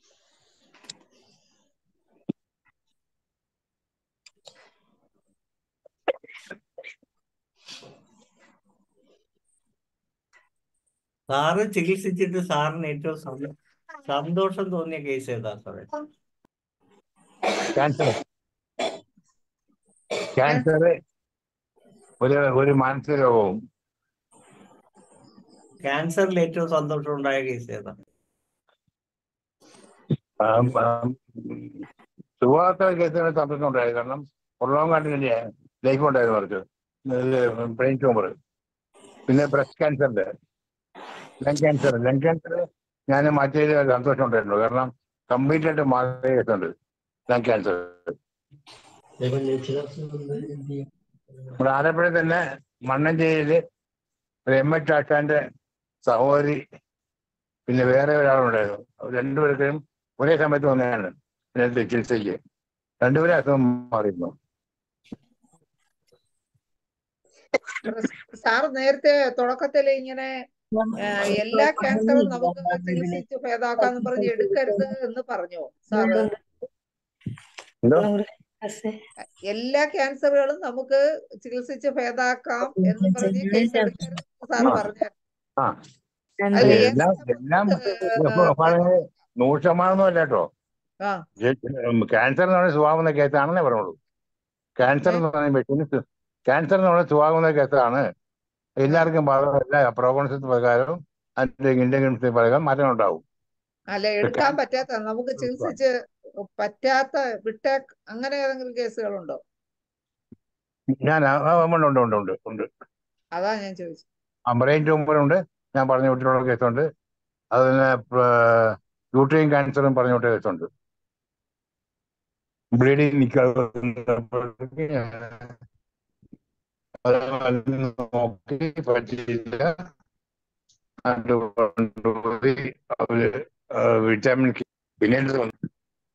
സാറ് ചികിത്സിച്ചിട്ട് സാറിന് ഏറ്റവും സന്തോ- സന്തോഷം തോന്നിയ കേസ് ഏതാ സാറേ ക്യാൻസർ ക്യാൻസർ ഒരു ഒരു മാനസിക രോഗവും ക്യാൻസറിൽ ഏറ്റവും സന്തോഷം ഉണ്ടായ കേസ് ഏതാ ആം, ആം, സുഖാത്ത കേസുകൾ സന്തോഷം ഉണ്ടായത് കാരണം പ്രൊലോങ് ആയിട്ട് ലൈഫ് ഉണ്ടായിരുന്നു കുറച്ച് ബ്രെയിൻ ട്യൂമർ പിന്നെ ബ്രസ്റ്റ് ക്യാൻസറിന്റെ ലങ് ക്യാൻസർ ലങ് ക്യാൻസർ ഞാൻ മാറ്റിയതിൽ സന്തോഷം ഉണ്ടായിരുന്നു കാരണം കംപ്ലീറ്റ് ആയിട്ട് മാറിയ കേസുണ്ട് ലങ് ക്യാൻസർ നമ്മുടെ ആലപ്പുഴ തന്നെ മണ്ണഞ്ചേരിയില് ഒരു എം എച്ച് ആശാന്റെ സഹോദരി പിന്നെ വേറെ ഒരാളുണ്ടായിരുന്നു അവർ രണ്ടുപേർക്കും ഒരേ സമയത്ത് വന്നതാണ് ഇതിനകത്ത് ചികിത്സയ്ക്ക് രണ്ടുപേരും അസുഖം മാറിയിരുന്നു സാറ് നേരത്തെ തുടക്കത്തിൽ ഇങ്ങനെ ആ, എല്ലാ ക്യാൻസറും നമുക്ക് ചികിത്സിച്ച് ഭേദാക്കാന്ന് പറഞ്ഞ് എടുക്കരുത് എന്ന് പറഞ്ഞു സാറ് എന്തോ എല്ലാ ക്യാൻസറുകളും നമുക്ക് ചികിത്സിച്ച് ഭേദാക്കാം എന്ന് പറഞ്ഞ് കേസ് എടുക്കരുത് എന്ന് സാറ് പറഞ്ഞു ആ അല്ല, അല്ല, ഏത് എല്ലാം എല്ലാം നമുക്ക് നൂറ് ശതമാനമൊന്നും അല്ല കേട്ടോ ആ ക്യാൻസർ എന്ന് പറയുന്ന സ്വഭാവം കേസാണെന്നേ പറഞ്ഞോളൂ ക്യാൻസർ എന്ന് പറയുമ്പോൾ ക്യാൻസർ എന്ന് പറയുന്ന സ്വഭാവം കേസാണ് എല്ലാവർക്കും ബാധകമല്ല പ്രോഗ്നോസിസ് പ്രകാരം അതിന്റെ ഇന്ത്യൻ പ്രകാരം മാറ്റം ഉണ്ടാവും അല്ല എടുക്കാൻ പറ്റാത്ത നമുക്ക് ചികിത്സിച്ച് പറ്റാത്ത വിട്ടേ അങ്ങനെ ഏതെങ്കിലും കേസുകളുണ്ടോ ഞാൻ ആ, ആ, ഉണ്ട് ഉണ്ട് ഉണ്ട് ഉണ്ട് ഉണ്ട് അതാ ഞാൻ ചോദിച്ചത് ആ ബ്രെയിൻ ട്യൂമർ ഉണ്ട് ഞാൻ പറഞ്ഞു വിട്ടിട്ടുള്ള കേസുണ്ട് അതുപോലെ യൂട്രീൻ ക്യാൻസറും പറഞ്ഞു വിട്ട കേസുണ്ട് ബ്ലീഡിങ് നിൽക്കാതെ അത് നോക്കി പറ്റിയില്ല അത് കൊണ്ടുപോയി അവര് വിറ്റാമിൻ പിന്നീട് വന്നു.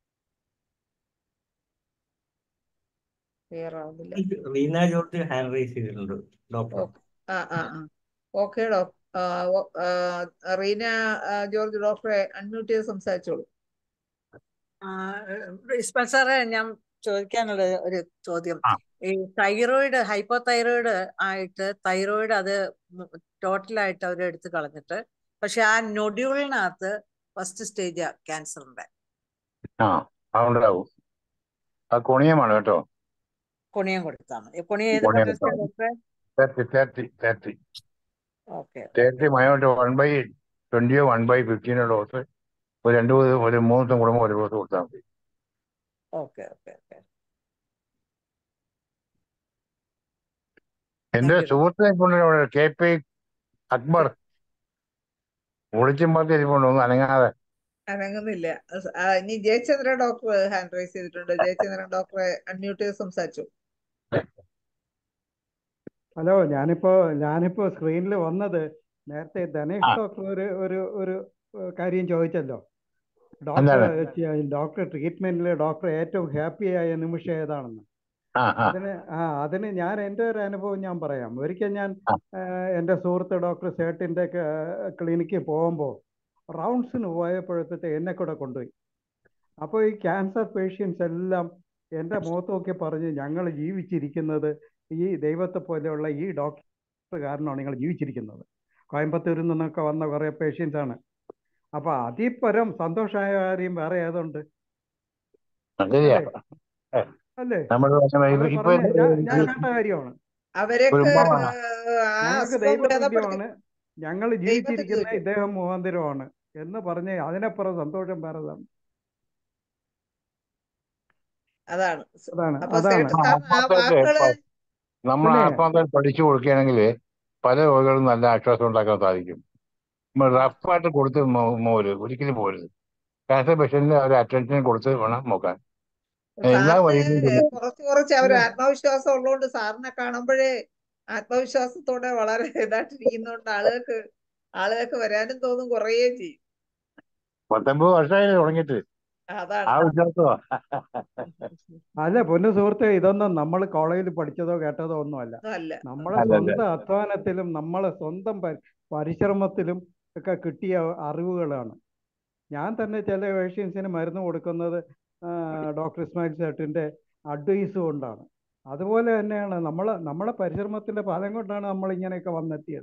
ക്ലിയർ ആവുന്നില്ല റീന ജോർജ് ഹാൻഡ് റൈസ് ചെയ്തിട്ടുണ്ട് ഡോക്ടർ ആ ആ ആ ഓക്കെ ഡോ ആ, ഓ- ആ, റീന ആ, ജോർജ് ഡോക്ടറെ അൺമ്യൂട്ട് ചെയ്ത് സംസാരിച്ചോളൂ ഇസ്മാൽ സാറേ ഞാൻ ചോദിക്കാനുള്ള ഒരു ചോദ്യം ആ. ഈ തൈറോയിഡ് ഹൈപ്പോ തൈറോയിഡ് ആയിട്ട് തൈറോയിഡ് അത് ടോട്ടലായിട്ട് അവർ എടുത്ത് കളഞ്ഞിട്ട് പക്ഷെ ആ നൊഡ്യൂളിനകത്ത് ഫസ്റ്റ് സ്റ്റേജ് ക്യാൻസറിന്റെ ആ അതുണ്ടാവും ആ കൊണിയമാണ് കേട്ടോ കുണിയം കൊടുത്താൽ മതി കുണിയം ഏത് കുണിയം പൊട്ടൻഷ്യൽ കൊടുത്താൽ ഡോക്ടറെ thirty thirty thirty okay thirty മയോട്ട് വൺ ബൈ ട്വന്റിയോ വൺ ബൈ ഫിഫ്റ്റീനോ ഡോസ് ഒരു രണ്ട് മൂന്ന് ഒരു മൂന്ന് ദിവസം കൂടുമ്പോൾ ഒരു ഡോസ് കൊടുത്താൽ മതി ഓക്കെ ഓക്കെ ഓക്കെ എന്റെ താങ്ക് യു ഡോക്ടർ സുഹൃത്ത് ഇരിപ്പുണ്ട് കെ പി അക്ബർ ഒളിച്ചും പത്തി ഇരിപ്പുണ്ട് ഒന്നും അനങ്ങാതെ അനങ്ങുന്നില്ല അസ്- ആ, ഇനി ജയചന്ദ്രൻ ഡോക്ടർ ഹാൻഡ് റൈസ് ചെയ്തിട്ടുണ്ട് ജയചന്ദ്രൻ ഡോക്ടറെ അൺമ്യൂട്ട് ചെയ്ത് സംസാരിച്ചു ഹലോ ഞാനിപ്പോ ഞാനിപ്പോ സ്ക്രീനിൽ വന്നത് നേരത്തെ ആ ധനേഷ് ഡോക്ടർ ഒരു ഒരു ഒരു ഏഹ് കാര്യം ചോദിച്ചല്ലോ ഡോക്ടർ എന്താണ് ഡോക്ടർ ട്രീറ്റ്മെന്റിൽ ഡോക്ടർ ഏറ്റവും ഹാപ്പി ആയ നിമിഷം ഏതാണെന്ന് ആ ആ അതിന് ആ അതിന് ഞാൻ എൻ്റെ ഒരു അനുഭവം ഞാൻ പറയാം ഒരിക്കൽ ഞാൻ ആ ഏഹ്, എൻ്റെ സുഹൃത്ത് ഡോക്ടർ സേട്ടിൻ്റെ ക്ലിനിക്കിൽ പോകുമ്പോൾ റൗണ്ട്സിന് പോയപ്പോഴത്തെ എന്നെ കൂടെ കൊണ്ടുപോയി അപ്പോൾ ഈ ക്യാൻസർ പേഷ്യൻസ് എല്ലാം എൻ്റെ മുഖത്ത് നോക്കി പറഞ്ഞ് ഞങ്ങൾ ജീവിച്ചിരിക്കുന്നത് ഈ ദൈവത്തെ പോലെയുള്ള ഈ ഡോക്ടർ കാരണമാണ് നിങ്ങൾ ജീവിച്ചിരിക്കുന്നത് കോയമ്പത്തൂരിൽ നിന്നൊക്കെ വന്ന കുറേ പേഷ്യൻസ് ആണ് അപ്പോൾ അതിപരം സന്തോഷമായ കാര്യം വേറെ ഏതുണ്ട് ശരിയാ അല്ലേ അല്ലേ നമ്മൾ അത് ഇപ്പൊ പറഞ്ഞ ഞാൻ ഞാൻ കേട്ട കാര്യമാണ് ഒരു അവരൊക്കെ ഉമ്മ ആ ഞങ്ങൾക്ക് അസുഖം ദൈവതുല്യമാണ് ഭേദപ്പെടുത്തി ഞങ്ങൾ ദൈവത്തിന് ജീവിച്ചിരിക്കുന്ന തുല്യം ഇദ്ദേഹം മുഖാന്തരമാണ് എന്ന് പറഞ്ഞ് അതിനപ്പുറം സന്തോഷം വേറെതാണ് അതാണ് സ് അതാണ് അപ്പൊ അതാണ് സേട്ട് സാറിന് ആ ആത്മാർത്ഥമായിട്ട് വാക്കുകള് നമ്മൾ പിന്നെ ആത്മാർത്ഥമായിട്ട് പഠിച്ചു കൊടുക്കുകയാണെങ്കിൽ പല രോഗികളും നല്ല ആശ്വാസം ഉണ്ടാക്കാൻ സാധിക്കും നമ്മൾ റഫായിട്ട് കൊടുത്ത് മോ- മോര് ഒരിക്കലും പോരുത് ക്യാൻസർ പേഷ്യന്റിന് ഒരു അറ്റൻഷൻ കൊടുത്ത് വേണം നോക്കാൻ എല്ലാ സാറിന് വഴിയിലും ചെല്ലും. കുറച്ച് കുറച്ച് അവർ അല്ല ആത്മവിശ്വാസം ഉള്ളതുകൊണ്ട് സാറിനെ കാണുമ്പോഴേ ആത്മവിശ്വാസത്തോടെ വളരെ ഇതായിട്ടിരിക്കുന്നതുകൊണ്ട് ആളുകൾക്ക് ആളുകൾക്ക് വരാനും തോന്നും കുറയുകയും ചെയ്യും പത്തൊമ്പത് വർഷമായി തുടങ്ങിയിട്ട് അതാണ് ആ വിശ്വാസമാ അല്ല പൊന്നു സുഹൃത്തെ ഇതൊന്നും നമ്മൾ കോളേജിൽ പഠിച്ചതോ കേട്ടതോ ഒന്നുമല്ല ഒന്നും അല്ല നമ്മളെ അല്ലല്ല സ്വന്തം അധ്വാനത്തിലും നമ്മളെ സ്വന്തം പരി- പരിശ്രമത്തിലും ഒക്കെ കിട്ടിയ അറിവുകളാണ് ഞാൻ തന്നെ ചില പേഷ്യൻസിന് മരുന്ന് കൊടുക്കുന്നത് ഡോക്ടർ ഇസ്മായിൽ സേട്ടിൻ്റെ അഡ്വൈസ് കൊണ്ടാണ് അതുപോലെ തന്നെയാണ് നമ്മൾ നമ്മളെ പരിശ്രമത്തിൻ്റെ ഫലം കൊണ്ടാണ് നമ്മൾ ഇങ്ങനെയൊക്കെ വന്നെത്തിയത്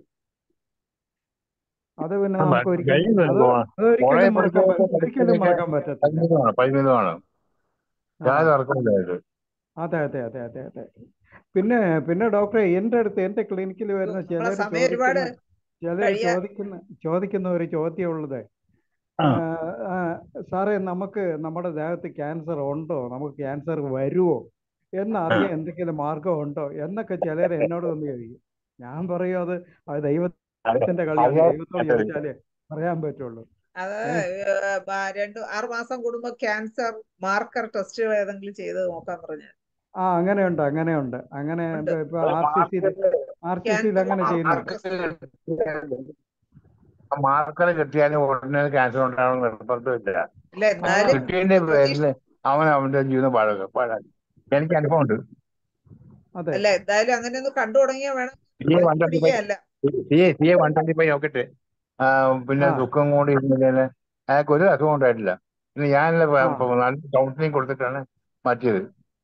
അത് പിന്നെ നമുക്ക് ഒരിക്കലും കഴിയുന്നു അത് അതൊരിക്കലും കോളേജ് മറക്കാൻ പ- പഠിച്ചതൊക്കെ ഒരിക്കലും പഠിച്ചതൊക്കെ മറക്കാൻ പറ്റത്തില്ല പരിമിതമാണ് പരിമിതമാണ് ആ യാതൊരു തർക്കമില്ല ഇത് അതെ അതെ അതെ അതെ അതെ പിന്നെ പിന്നെ ഡോക്ടറെ എൻ്റെ അടുത്ത് എൻ്റെ ക്ലിനിക്കിൽ വരുന്ന നമ്മളെ ചിലർ സമയം ഒരുപാട് ചോദിക്കുന്ന ചിലർ കഴിയാ ചോദിക്കുന്ന ചോദിക്കുന്ന ഒരു ചോദ്യം ഉള്ളത് ആ സാറേ നമുക്ക് നമ്മുടെ ദേഹത്ത് ക്യാൻസർ ഉണ്ടോ നമുക്ക് ക്യാൻസർ വരുമോ എന്ന് അറിയാൻ എന്തെങ്കിലും മാർഗം ഉണ്ടോ എന്നൊക്കെ ചിലർ എന്നോട് വന്ന് ചോദിക്കും ഞാൻ പറയും അത് അത് ദൈവത്തിന്റെ കളിയാണ് അറിയാൻ ദൈവത്തോട് ചോദിച്ചാലേ പറയാൻ പറ്റുള്ളൂ അത് ഏ ഏഹ് ബ- രണ്ട് ആറ് മാസം കൂടുമ്പോ ക്യാൻസർ മാർക്കർ ടെസ്റ്റുകൾ ഏതെങ്കിലും ചെയ്ത് നോക്കാൻ പറഞ്ഞു ആ അങ്ങനെയുണ്ട് അങ്ങനെയുണ്ട് അങ്ങനെ ഉണ്ട് ഇപ്പൊ ആർ സി സിയിൽ ആർ സി സിയിൽ ക്യാൻസർ അങ്ങനെ ചെയ്യുന്നുണ്ട് ടെസ്റ്റ് മാർക്കർ കിട്ടിയാലും ഉടനെ ക്യാൻസർ ഉണ്ടാവണം നിർബന്ധമില്ല ഇല്ല ആ എന്നാലും കിട്ടിയതിന്റെ പ്രതീക്ഷ പേരിൽ അവൻ അവന്റെ ജീവിതം പാഴാക്കും പാഴാക്കി എനിക്ക് അനുഭവമുണ്ട് അതെ അല്ല എന്തായാലും അങ്ങനെ ഒന്ന് കണ്ടു തുടങ്ങിയാൽ വേണം C A one twenty five പിടിക്കുകയല്ല C A C A one twenty five നോക്കിയിട്ട് ആ, പിന്നെ ആ ദുഃഖം കൂടി ഇരുന്നതിന് അയാൾക്ക് ഒരു അസുഖം ഉണ്ടായിട്ടില്ല പിന്നെ ഞാൻ ആ നല്ല കൗൺസിലിംഗ് കൊടുത്തിട്ടാണ് മാറ്റിയത്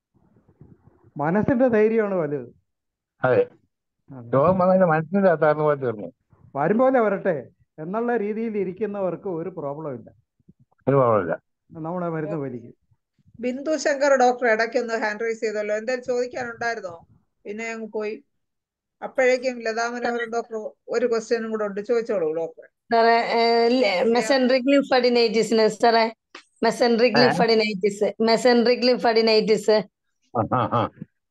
മനസ്സിന്റെ ധൈര്യമാണ് വലുത് അതെ അതെ രോഗം വന്നതിന് മനസ്സിന്റെ അത്താർന്ന പോലെ തീർന്നു വരും പോലെ വരട്ടെ എന്നുള്ള രീതിയിൽ ഇരിക്കുന്നവർക്ക് ഒരു പ്രോബ്ലം ഇല്ല ഒരു കുഴപ്പമില്ല നമ്മുടെ മരുന്ന് വലിക്കും ബിന്ദു ശങ്കർ ഡോക്ടർ ഇടയ്ക്കൊന്ന് ഹാൻഡ് റൈസ് ചെയ്തല്ലോ എന്തായാലും ചോദിക്കാനുണ്ടായിരുന്നോ പിന്നെ അങ്ങ് പോയി അപ്പോഴേക്കും ലതാ മനോഹരൻ ഡോക്ടർ ഒരു ക്വസ്റ്റ്യനും കൂടെ ഉണ്ട് ചോദിച്ചോളൂ ഡോക്ടർ സാറേ മെസൻട്രിക് ലിംഫഡിനൈറ്റിസിന് സാറേ മെസൻട്രിക് ഏ? ലിംഫഡിനൈറ്റിസ് മെസൻട്രിക് ലിംഫഡിനൈറ്റിസ് ആ, ആ, ആ.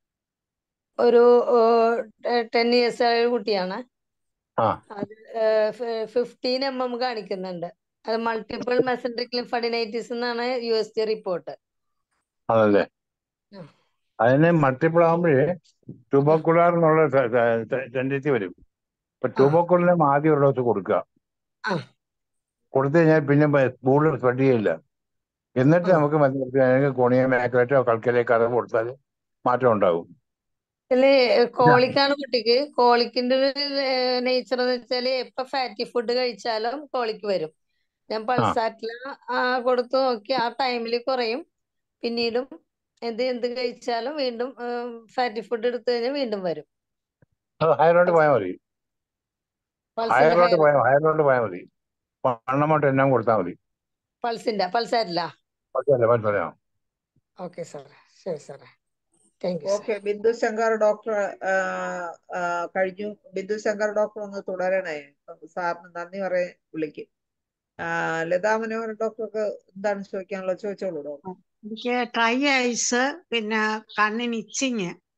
ഒരു ടെൻ ഇയേഴ്സ് ആയ ഒരു കുട്ടിയാണ് ആ അത് ഫിഫ്റ്റീൻ എം എം കാണിക്കുന്നുണ്ട് അത് മൾട്ടിപ്പിൾ മെസൻട്രിക് ലിംഫഡിനൈറ്റിസ് എന്നാണ് യു എസ് ജി റിപ്പോർട്ട് അതല്ലേ അതിന് മൾട്ടിപ്പിൾ ആകുമ്പോഴേ ട്യൂബോക്കുലാർ എന്നുള്ള ടെൻഡൻസി വരും ഇപ്പൊ ആ ട്യൂബോക്കുലറിന് ആദ്യം ഒരു ഡോസ് കൊടുക്കുക ആ കൊടുത്തു കഴിഞ്ഞാൽ പിന്നെ കൂടുതൽ സ്പ്രെഡ് ചെയ്യില്ല എന്നിട്ട് ആ നമുക്ക് മറ്റേ കോണിയ മാക്രേറ്റോ കൽക്കലേക്ക് അറവ് കൊടുത്താൽ മാറ്റം ഉണ്ടാകും ഇതില് കോളിക്കാണ് കുട്ടിക്ക് കോളിക്കിന്റെ ഒരു നേച്ചർ എന്ന് വെച്ചാല് എപ്പോ ഫാറ്റി ഫുഡ് കഴിച്ചാലും കോളിക്ക് വരും ഞാൻ ആ പൾസാറ്റില കൊടുത്തു നോക്കി ആ ടൈമിൽ കുറയും പിന്നീടും എന്ത് എന്ത് കഴിച്ചാലും വീണ്ടും ഫാറ്റി ഫുഡ് എടുത്തു കഴിഞ്ഞാൽ വീണ്ടും വരും അത് ഹയറിലോട്ട് പോയാൽ മതി പൾസിന്റെ ഹയറിലോട്ട് ഹയർ പോയാൽ ഹയറിലോട്ട് പോയാൽ മതി വണ്ണമോട്ട് എല്ലാം കൊടുത്താൽ മതി പൾസിന്റെ പൾസാറ്റില മനസ്സിലല്ലേ മനസ്സിലായോ ഓക്കെ സാറേ ശരി സാറേ thank you sir okay Bindu Shankar doctor ആ, ആ, കഴിഞ്ഞു ബിന്ദു ശങ്കർ ഡോക്ടർ ഒന്ന് തുടരണേ സാറിന് നന്ദി പറയാൻ വിളിക്കും ആ, ലതാ മനോഹരൻ ഡോക്ടർക്ക് എന്താണ് ചോദിക്കാനുള്ളത് ചോദിച്ചോളൂ ഡോക്ടർ എനിക്ക് ഡ്രൈ ഐസ് പിന്നെ കണ്ണിന് ഇച്ചിങ്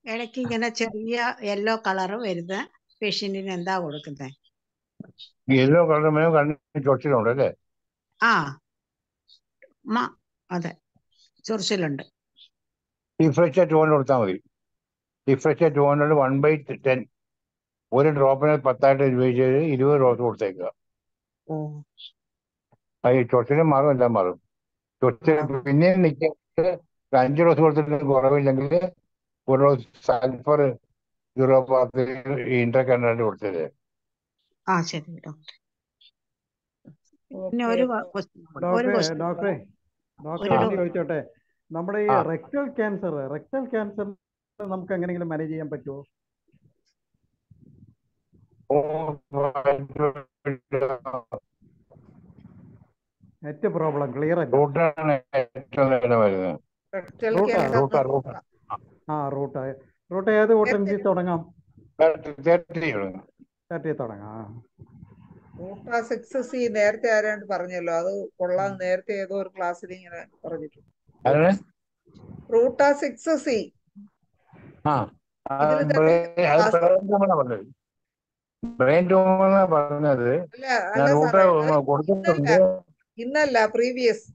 ഇടയ്ക്ക് ഇങ്ങനെ ചെറിയ യെല്ലോ കളർ വരുന്ന പേഷ്യന്റിന് എന്താ കൊടുക്കുന്നത് യെല്ലോ കളർ മേലും കണ്ണിന് ചൊറിച്ചിലുണ്ട് അല്ലേ ആ മ അതെ ചൊറിച്ചിലുണ്ട് ഡിഫ്രക്ചർ ടു ഹൺഡ്രഡ് കൊടുത്താൽ മതി ഡിഫ്രക്ചർ two hundred one by ten ഒരു ഡ്രോപ്പിന് പത്തായിട്ട് ഉപയോഗിച്ച് ചെയ്ത് ഇരുപത് ഡ്രോപ്പ് കൊടുത്തേക്കുക ഓ അത് ഈ ചൊറിച്ചിലും മാറും എല്ലാം മാറും ചൊറിച്ചിൽ പിന്നെയും നിൽക്കുന്നത് അഞ്ച് ഡോസ് കൊടുത്തിട്ട് കുറവില്ലെങ്കിൽ ഒരു ഡോസ് സൾഫർ സീറോ പത്ത് ഇന്റർകണ്ടായിട്ട് കൊടുത്തത് ആ ശരി ഡോക്ടർ പിന്നെ ഒരു question കൂടെ, ഒരു ഡോക്ടറെ question ഡോക്ടറെ കൂടെ. ഡോക്ടറെ ഒരു ഞാൻ ഡോ- ചോദിച്ചോട്ടെ നമ്മുടെ ഈ ആ. റെക്ടൽ ക്യാൻസർ റെക്ടൽ ക്യാൻസർ നമുക്ക് എങ്ങനെയെങ്കിലും മാനേജ് ചെയ്യാൻ പറ്റുമോ നെറ്റ് പ്രോബ്ലം ക്ലിയർ അല്ല റൂട്ടാണ് ഏറ്റവും നേരം വരുന്നത് റെക്ടൽ റൂട്ടാ ക്യാൻസർ റൂട്ടാ റൂട്ട ആ റൂട്ട് റൂട്ട് ഏത് പൊട്ടൻസി തുടങ്ങാം തേർട്ടി തേർട്ടി തുടങ്ങാം ആ. റൂട്ട സിക്സ് സി നേരത്തെ ആരാണ്ട് പറഞ്ഞല്ലോ അത് കൊള്ളാം നേരത്തെ ഏതോ ഒരു ക്ലാസ്സിൽ ഇങ്ങനെ പറഞ്ഞിട്ടുണ്ട് അതിന് റൂട്ട സിക്സ് സി ആ അത് ഇതിൽ തന്നെ ബ്രെയിൻ അത് class- ബ്രെയിൻ ട്യൂമറാ പറഞ്ഞത് ബ്രെയിൻ ട്യൂമർ പറഞ്ഞത് അല്ല ഞാൻ അല്ല റൂട്ട് സാറേ അത് കൊടുത്തിട്ടുണ്ട് ഇന്നല്ല ഇന്നല്ല പ്രീവിയസ്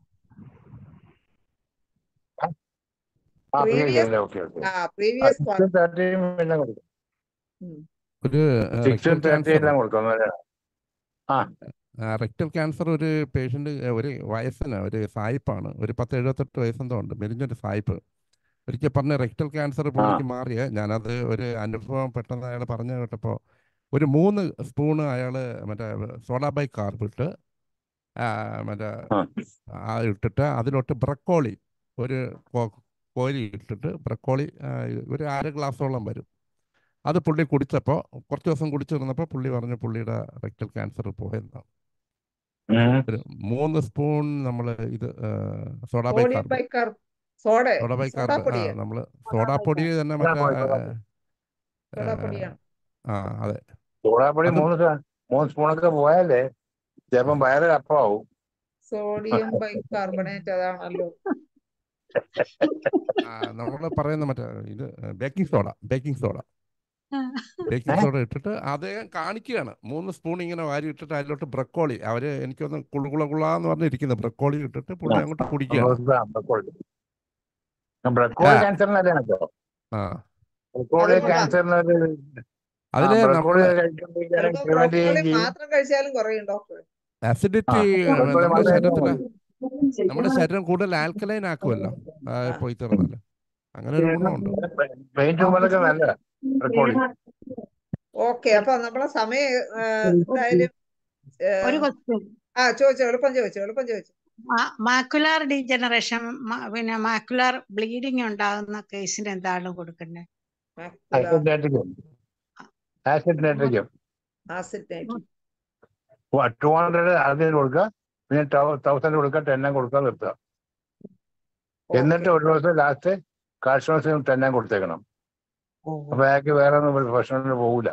ആ പ്രീവിയസ് ഓക്കെ ഓക്കെ ആ പ്രീവിയസ് ക്ലാസ് സിക്സും തേർട്ടിയും എല്ലാം കൊടുക്കും ഒരു സിക്സും റെക്ടൽ തേർട്ടി ക്യാൻസർ എല്ലാം കൊടുക്കും അന്നേരം. ആ റെക്ടൽ ക്യാൻസർ ഒരു പേഷ്യൻ്റ് ഒരു വയസ്സിന് ഒരു സായിപ്പാണ് ഒരു പത്ത് എഴുപത്തെട്ട് വയസ്സെന്തോ ഉണ്ട് മെലിഞ്ഞൊരു സായിപ്പ് ഒരിക്കൽ പറഞ്ഞ റെക്ടൽ ക്യാൻസർ പുള്ളിക്ക് മാറിയ ഞാനത് ഒരു അനുഭവം പെട്ടെന്ന് അയാൾ പറഞ്ഞു കേട്ടപ്പോൾ ഒരു മൂന്ന് സ്പൂണ് അയാൾ മറ്റേ സോഡാ ബൈ കാർബിട്ട് മറ്റേ ആ. ആ ഇട്ടിട്ട് അതിലോട്ട് ബ്രക്കോളി ഒരു കോ- കോരി ഇട്ടിട്ട് ബ്രക്കോളി ആ, ഒരു അര ഗ്ലാസോളം വരും അത് പുള്ളി കുടിച്ചപ്പോൾ കുറച്ച് ദിവസം കുടിച്ചു വന്നപ്പോൾ പുള്ളി പറഞ്ഞു പുള്ളിയുടെ റെക്ടൽ ക്യാൻസർ പോയെന്നാണ് ഉം. ഒരു മൂന്ന് സ്പൂൺ നമ്മൾ ഇത് soda sodium bicarb bicarb soda soda bicarb ആ സോഡാപ്പൊടിയാണ് നമ്മൾ സോഡാ പൊടി തന്നെ മറ്റേ പൊടി, സോഡാ ആ, സോഡാപ്പൊടിയാണ് ആ അതെ സോഡാപ്പൊടി അത് മൂന്ന് സ- മൂന്ന് സ്പൂണൊക്കെ പോയാലേ ചിലപ്പം വയറ് അപ്പമാവും സോഡിയം ബൈകാർബണേറ്റ് അതാണല്ലോ നമ്മൾ പറയുന്ന മറ്റേ ഇത് baking soda baking soda baking ഏ? സോഡ ഇട്ടിട്ട് അദ്ദേഹം കാണിക്കുകയാണ് മൂന്ന് സ്പൂൺ ഇങ്ങനെ വാരി ഇട്ടിട്ട് അതിലോട്ട് ബ്രക്കോളി അവര് എനിക്കൊന്ന് കുളുകുള കുളാന്ന് പറഞ്ഞിരിക്കുന്ന ബ്രക്കോളി ഇട്ടിട്ട് പുള്ളി അങ്ങോട്ട് കുടിക്കുകയാണ് ബ്രക്കോളി ബ്രക്കോളി ആ. ക്യാൻസറിനല്ലേ കേട്ടോ ആ ബ്രക്കോളി അത് കൊള്ളാം. ക്യാൻസറിനൊരു അതില് ബ്രക്കോളി നമ്മള് കഴിക്കുമ്പോഴേക്കും ചിലപ്പോ പ്രിവെന്റ് ചെയ്യുകയും ബ്രോക്കോളി ചെയ്യും മാത്രം കഴിച്ചാലും കുറയും ഡോക്ടർ ആ അസിഡിറ്റി ബ്രക്കോളി നമ്മുടെ മാത്രം കഴിച്ചാൽ ശരീരത്തില് മതി നമ്മുടെ ശരീരം കൂടുതൽ ആൽക്കലൈൻ ആക്കുമല്ലോ ആ, പോയി തീർന്നാല് അങ്ങനെ ഒരു ഗുണമുണ്ട് ബ്രെയിൻ ട്യൂമറൊക്കെ നല്ല ബ്രക്കോളി ഓക്കെ അപ്പൊ നമ്മളെ സമയം ആ, എന്തായാലും ആ, ഒരു ക്വസ്റ്റ്യൻ ആ ചോദിച്ചോ എളുപ്പം ചോദിച്ചോ എളുപ്പം ചോദിച്ചോ മാക്കുലാർ ഡീജനറേഷൻ പിന്നെ മാക്കുലാർ ബ്ലീഡിങ് ഉണ്ടാകുന്ന കേസിന് എന്താണ് കൊടുക്കുന്നത് ആസിഡ് നൈട്രിക്കും ആസിഡ് നൈട്രിക്കും ആസിഡ് നൈട്രിക് ടു ഹൺഡ്രഡ് ആദ്യം കൊടുക്കുക പിന്നെ തൗസൻഡ് കൊടുക്കുക ടെണ്ണം കൊടുക്കുക നിർത്തുക എന്നിട്ട് ഒരു ദിവസം ലാസ്റ്റ് കാൽഷ്യോസിനും ടെണ്ണം കൊടുത്തേക്കണം അപ്പൊ അയാൾക്ക് വേറെ ഒന്നും ഭക്ഷണത്തിന് പോകൂല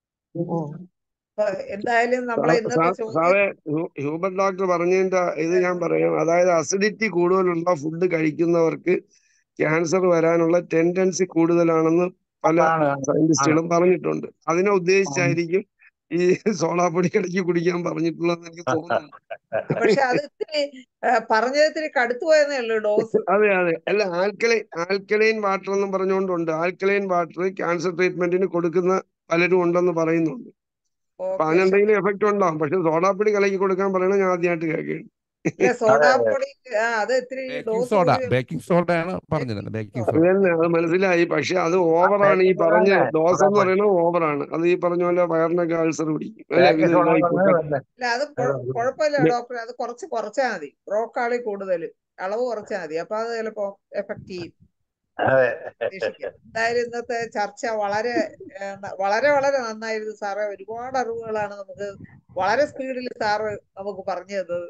അപ്പൊ എന്തായാലും നമ്മളെ സാ- ഇന്നത്തെ സാ- ചോദ്യം സാറേ ഹ്യൂ- ഹ്യൂമൻ ഡോക്ടർ പറഞ്ഞതിന്റെ ഇത് ഞാൻ പറയാം അതായത് അസിഡിറ്റി കൂടുതലുള്ള ഫുഡ് കഴിക്കുന്നവർക്ക് ക്യാൻസർ വരാനുള്ള ടെൻഡൻസി കൂടുതലാണെന്ന് പല ആണ്, ആണ്, സയന്റിസ്റ്റുകളും പറഞ്ഞിട്ടുണ്ട് അതിനെ ഉദ്ദേശിച്ചായിരിക്കും ഈ സോഡാപ്പൊടി ഇടയ്ക്ക് കുടിക്കാൻ പറഞ്ഞിട്ടുള്ളതെന്ന് എനിക്ക് തോന്നുന്നു പക്ഷെ അത് ഇത്തിരി ആ, പറഞ്ഞത് ഇത്തിരി കടുത്തു പോയെന്നേ ഉള്ളൂ ഡോസ് അതെ അതെ അല്ല ആൽക്കലൈൻ ആൽക്കലൈൻ വാട്ടർ എന്നും പറഞ്ഞുകൊണ്ടുണ്ട് ആൽക്കലൈൻ വാട്ടർ ക്യാൻസർ ട്രീറ്റ്മെന്റിന് കൊടുക്കുന്ന പലരും ഉണ്ടെന്ന് പറയുന്നുണ്ട് അപ്പൊ ഓക്കെ അതിനെന്തെങ്കിലും എഫക്റ്റ് ഉണ്ടാവും പക്ഷെ സോഡാപ്പൊടി കലക്കി കൊടുക്കാൻ പറയണത് ഞാൻ ആദ്യമായിട്ട് കേൾക്കുകയാണ് ഇല്ല സോഡാപ്പൊടി ആ അത് ഇത്തിരി ബേക്കിംഗ് ഡോസ് സോഡ കൂടി ബേക്കിംഗ് സോഡയാണ് പറഞ്ഞിരുന്നത് ബേക്കിംഗ് അത് സോഡ തന്നെ അത് മനസ്സിലായി പക്ഷെ അത് ഓവറാണ് ഈ പറഞ്ഞ ഡോസ് എന്ന് പറയുന്നത് ഓവറാണ് അത് ഈ പറഞ്ഞ പോലെ വയറിനൊക്കെ അൾസർ പിടിക്കും അല്ല ഇത് ഇതായി കുത്തണം. ഇല്ല അത് കൊ- കുഴപ്പമില്ല ഡോക്ടർ അത് കുറച്ച് കുറച്ചാൽ മതി ബ്രോക്കാളി കൂടുതൽ അളവ് കുറച്ചാൽ മതി അപ്പൊ അത് ചിലപ്പോ എഫക്ട് ചെയ്യും അതെ പ്രതീക്ഷിക്കാം എന്തായാലും ഇന്നത്തെ ചർച്ച വളരെ ഏ, ന- വളരെ വളരെ നന്നായിരുന്നു സാറേ ഒരുപാട് അറിവുകളാണ് നമുക്ക് വളരെ സ്പീഡിൽ സാറ് നമുക്ക് പറഞ്ഞു തന്നത്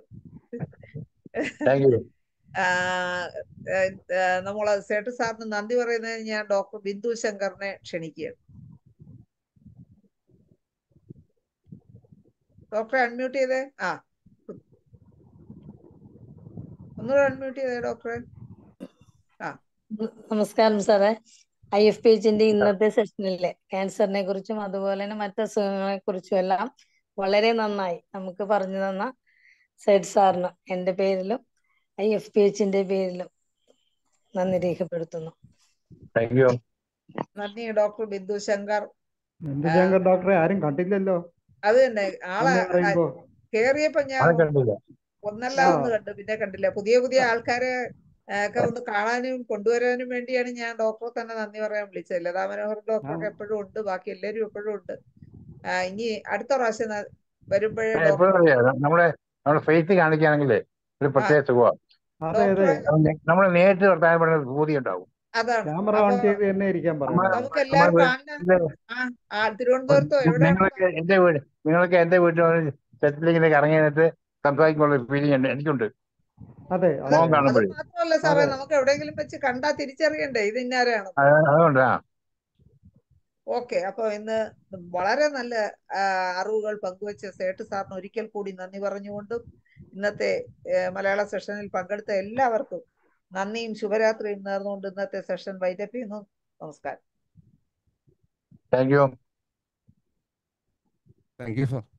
താങ്ക് യു ആ, ഏ, ഏ, നമ്മള് സേട്ട് സാറിന് നന്ദി പറയുന്നതിന് ഞാൻ ഡോക്ടർ ബിന്ദു ശങ്കറിനെ ക്ഷണിക്കുകയാണ് ഡോക്ടറെ അൺമ്യൂട്ട് ചെയ്തേ ആ ഒന്നുകൂടെ അൺമ്യൂട്ട് ചെയ്തേ ഡോക്ടറെ ആ നമസ്കാരം സാറേ ഐ എഫ് പി എച്ചിന്റെ ഇന്നത്തെ സെഷനിലെ ക്യാൻസറിനെ കുറിച്ചും അതുപോലെ തന്നെ മറ്റ് അസുഖങ്ങളെ കുറിച്ചും എല്ലാം വളരെ നന്നായി നമുക്ക് പറഞ്ഞു തന്ന സൈഡ് സാറിന് എൻ്റെ പേരിലും ഐ എഫ് പി എച്ചിന്റെ പേരിലും നന്ദി രേഖപ്പെടുത്തുന്നു താങ്ക് യു നന്ദി ഡോക്ടർ ബിന്ദു ശങ്കർ ബിന്ദു ശങ്കർ ഡോക്ടറെ ആരും കണ്ടില്ലല്ലോ അത് തന്നെ ആളെ എന്ന് പറയുമ്പോ കേറിയപ്പോ ഞാൻ അത് കണ്ടില്ല ഒന്നല്ല ആ ഒന്ന് കണ്ടു പിന്നെ കണ്ടില്ല പുതിയ പുതിയ ആൾക്കാരെ ആ, ഒക്കെ ഒന്ന് കാണാനും കൊണ്ടുവരാനും വേണ്ടിയാണ് ഞാൻ ഡോക്ടറെ തന്നെ നന്ദി പറയാൻ വിളിച്ചത് ലതാ മനോഹർ ആ ഡോക്ടറൊക്കെ എപ്പോഴും ഉണ്ട് ബാക്കി എല്ലാവരും എപ്പോഴും ഉണ്ട് ആ, ഇനി അടുത്ത പ്രാവശ്യം ന- വരുമ്പോഴേ ഞാൻ എപ്പോഴും ഡോക്ടർ അറിയാം നമ്മളെ നമ്മുടെ ഫെയ്ത്ത് കാണിക്കുകയാണെങ്കിലേ ഒരു ആ പ്രത്യേക സുഖമാണ് അതെ അതെ ഡോക്ടറെ നമ്മൾ നേരിട്ട് വർത്താനം പറയുന്ന ഭൂതി ഉണ്ടാവും അതാണ് ക്യാമറ അപ്പൊ ഓൺ ചെയ്ത് തന്നെ ഇരിക്കാൻ നമ്മളെ പറയണം നമുക്ക് നമ്മളെ എല്ലാവർക്കും ആന ആ ആ തിരുവനന്തപുരത്തോ എവിടെയാണെന്ന് നിങ്ങളൊക്കെ എന്റെ വീട് നിങ്ങളൊക്കെ എന്റെ വീട്ടിൽ സെറ്റിലിങ്ങനെ കറങ്ങി നിന്നിട്ട് സംസാരിക്കുള്ള ഫീലിംഗ് ഉണ്ട് എനിക്കുണ്ട് അതെ അത് മോൻ അതെ അത് കാണുമ്പോഴേ മാത്രമല്ല സാറേ അതെ നമുക്ക് എവിടെയെങ്കിലും വെച്ച് കണ്ടാ തിരിച്ചറിയണ്ടേ ഇത് ഇന്നാരാണ് അത് അതുകൊണ്ട് ആ ഓക്കെ അപ്പൊ ഇന്ന് വളരെ നല്ല ആ, അറിവുകൾ പങ്കുവച്ച സേട്ട് സാറിന് ഒരിക്കൽ കൂടി നന്ദി പറഞ്ഞുകൊണ്ടും ഇന്നത്തെ ഏ, മലയാള സെഷനിൽ പങ്കെടുത്ത എല്ലാവർക്കും നന്ദിയും ശുഭരാത്രിയും നേർന്നുകൊണ്ട് ഇന്നത്തെ സെഷൻ വൈൻഡപ്പ് ചെയ്യുന്നു നമസ്കാരം thank you thank you sir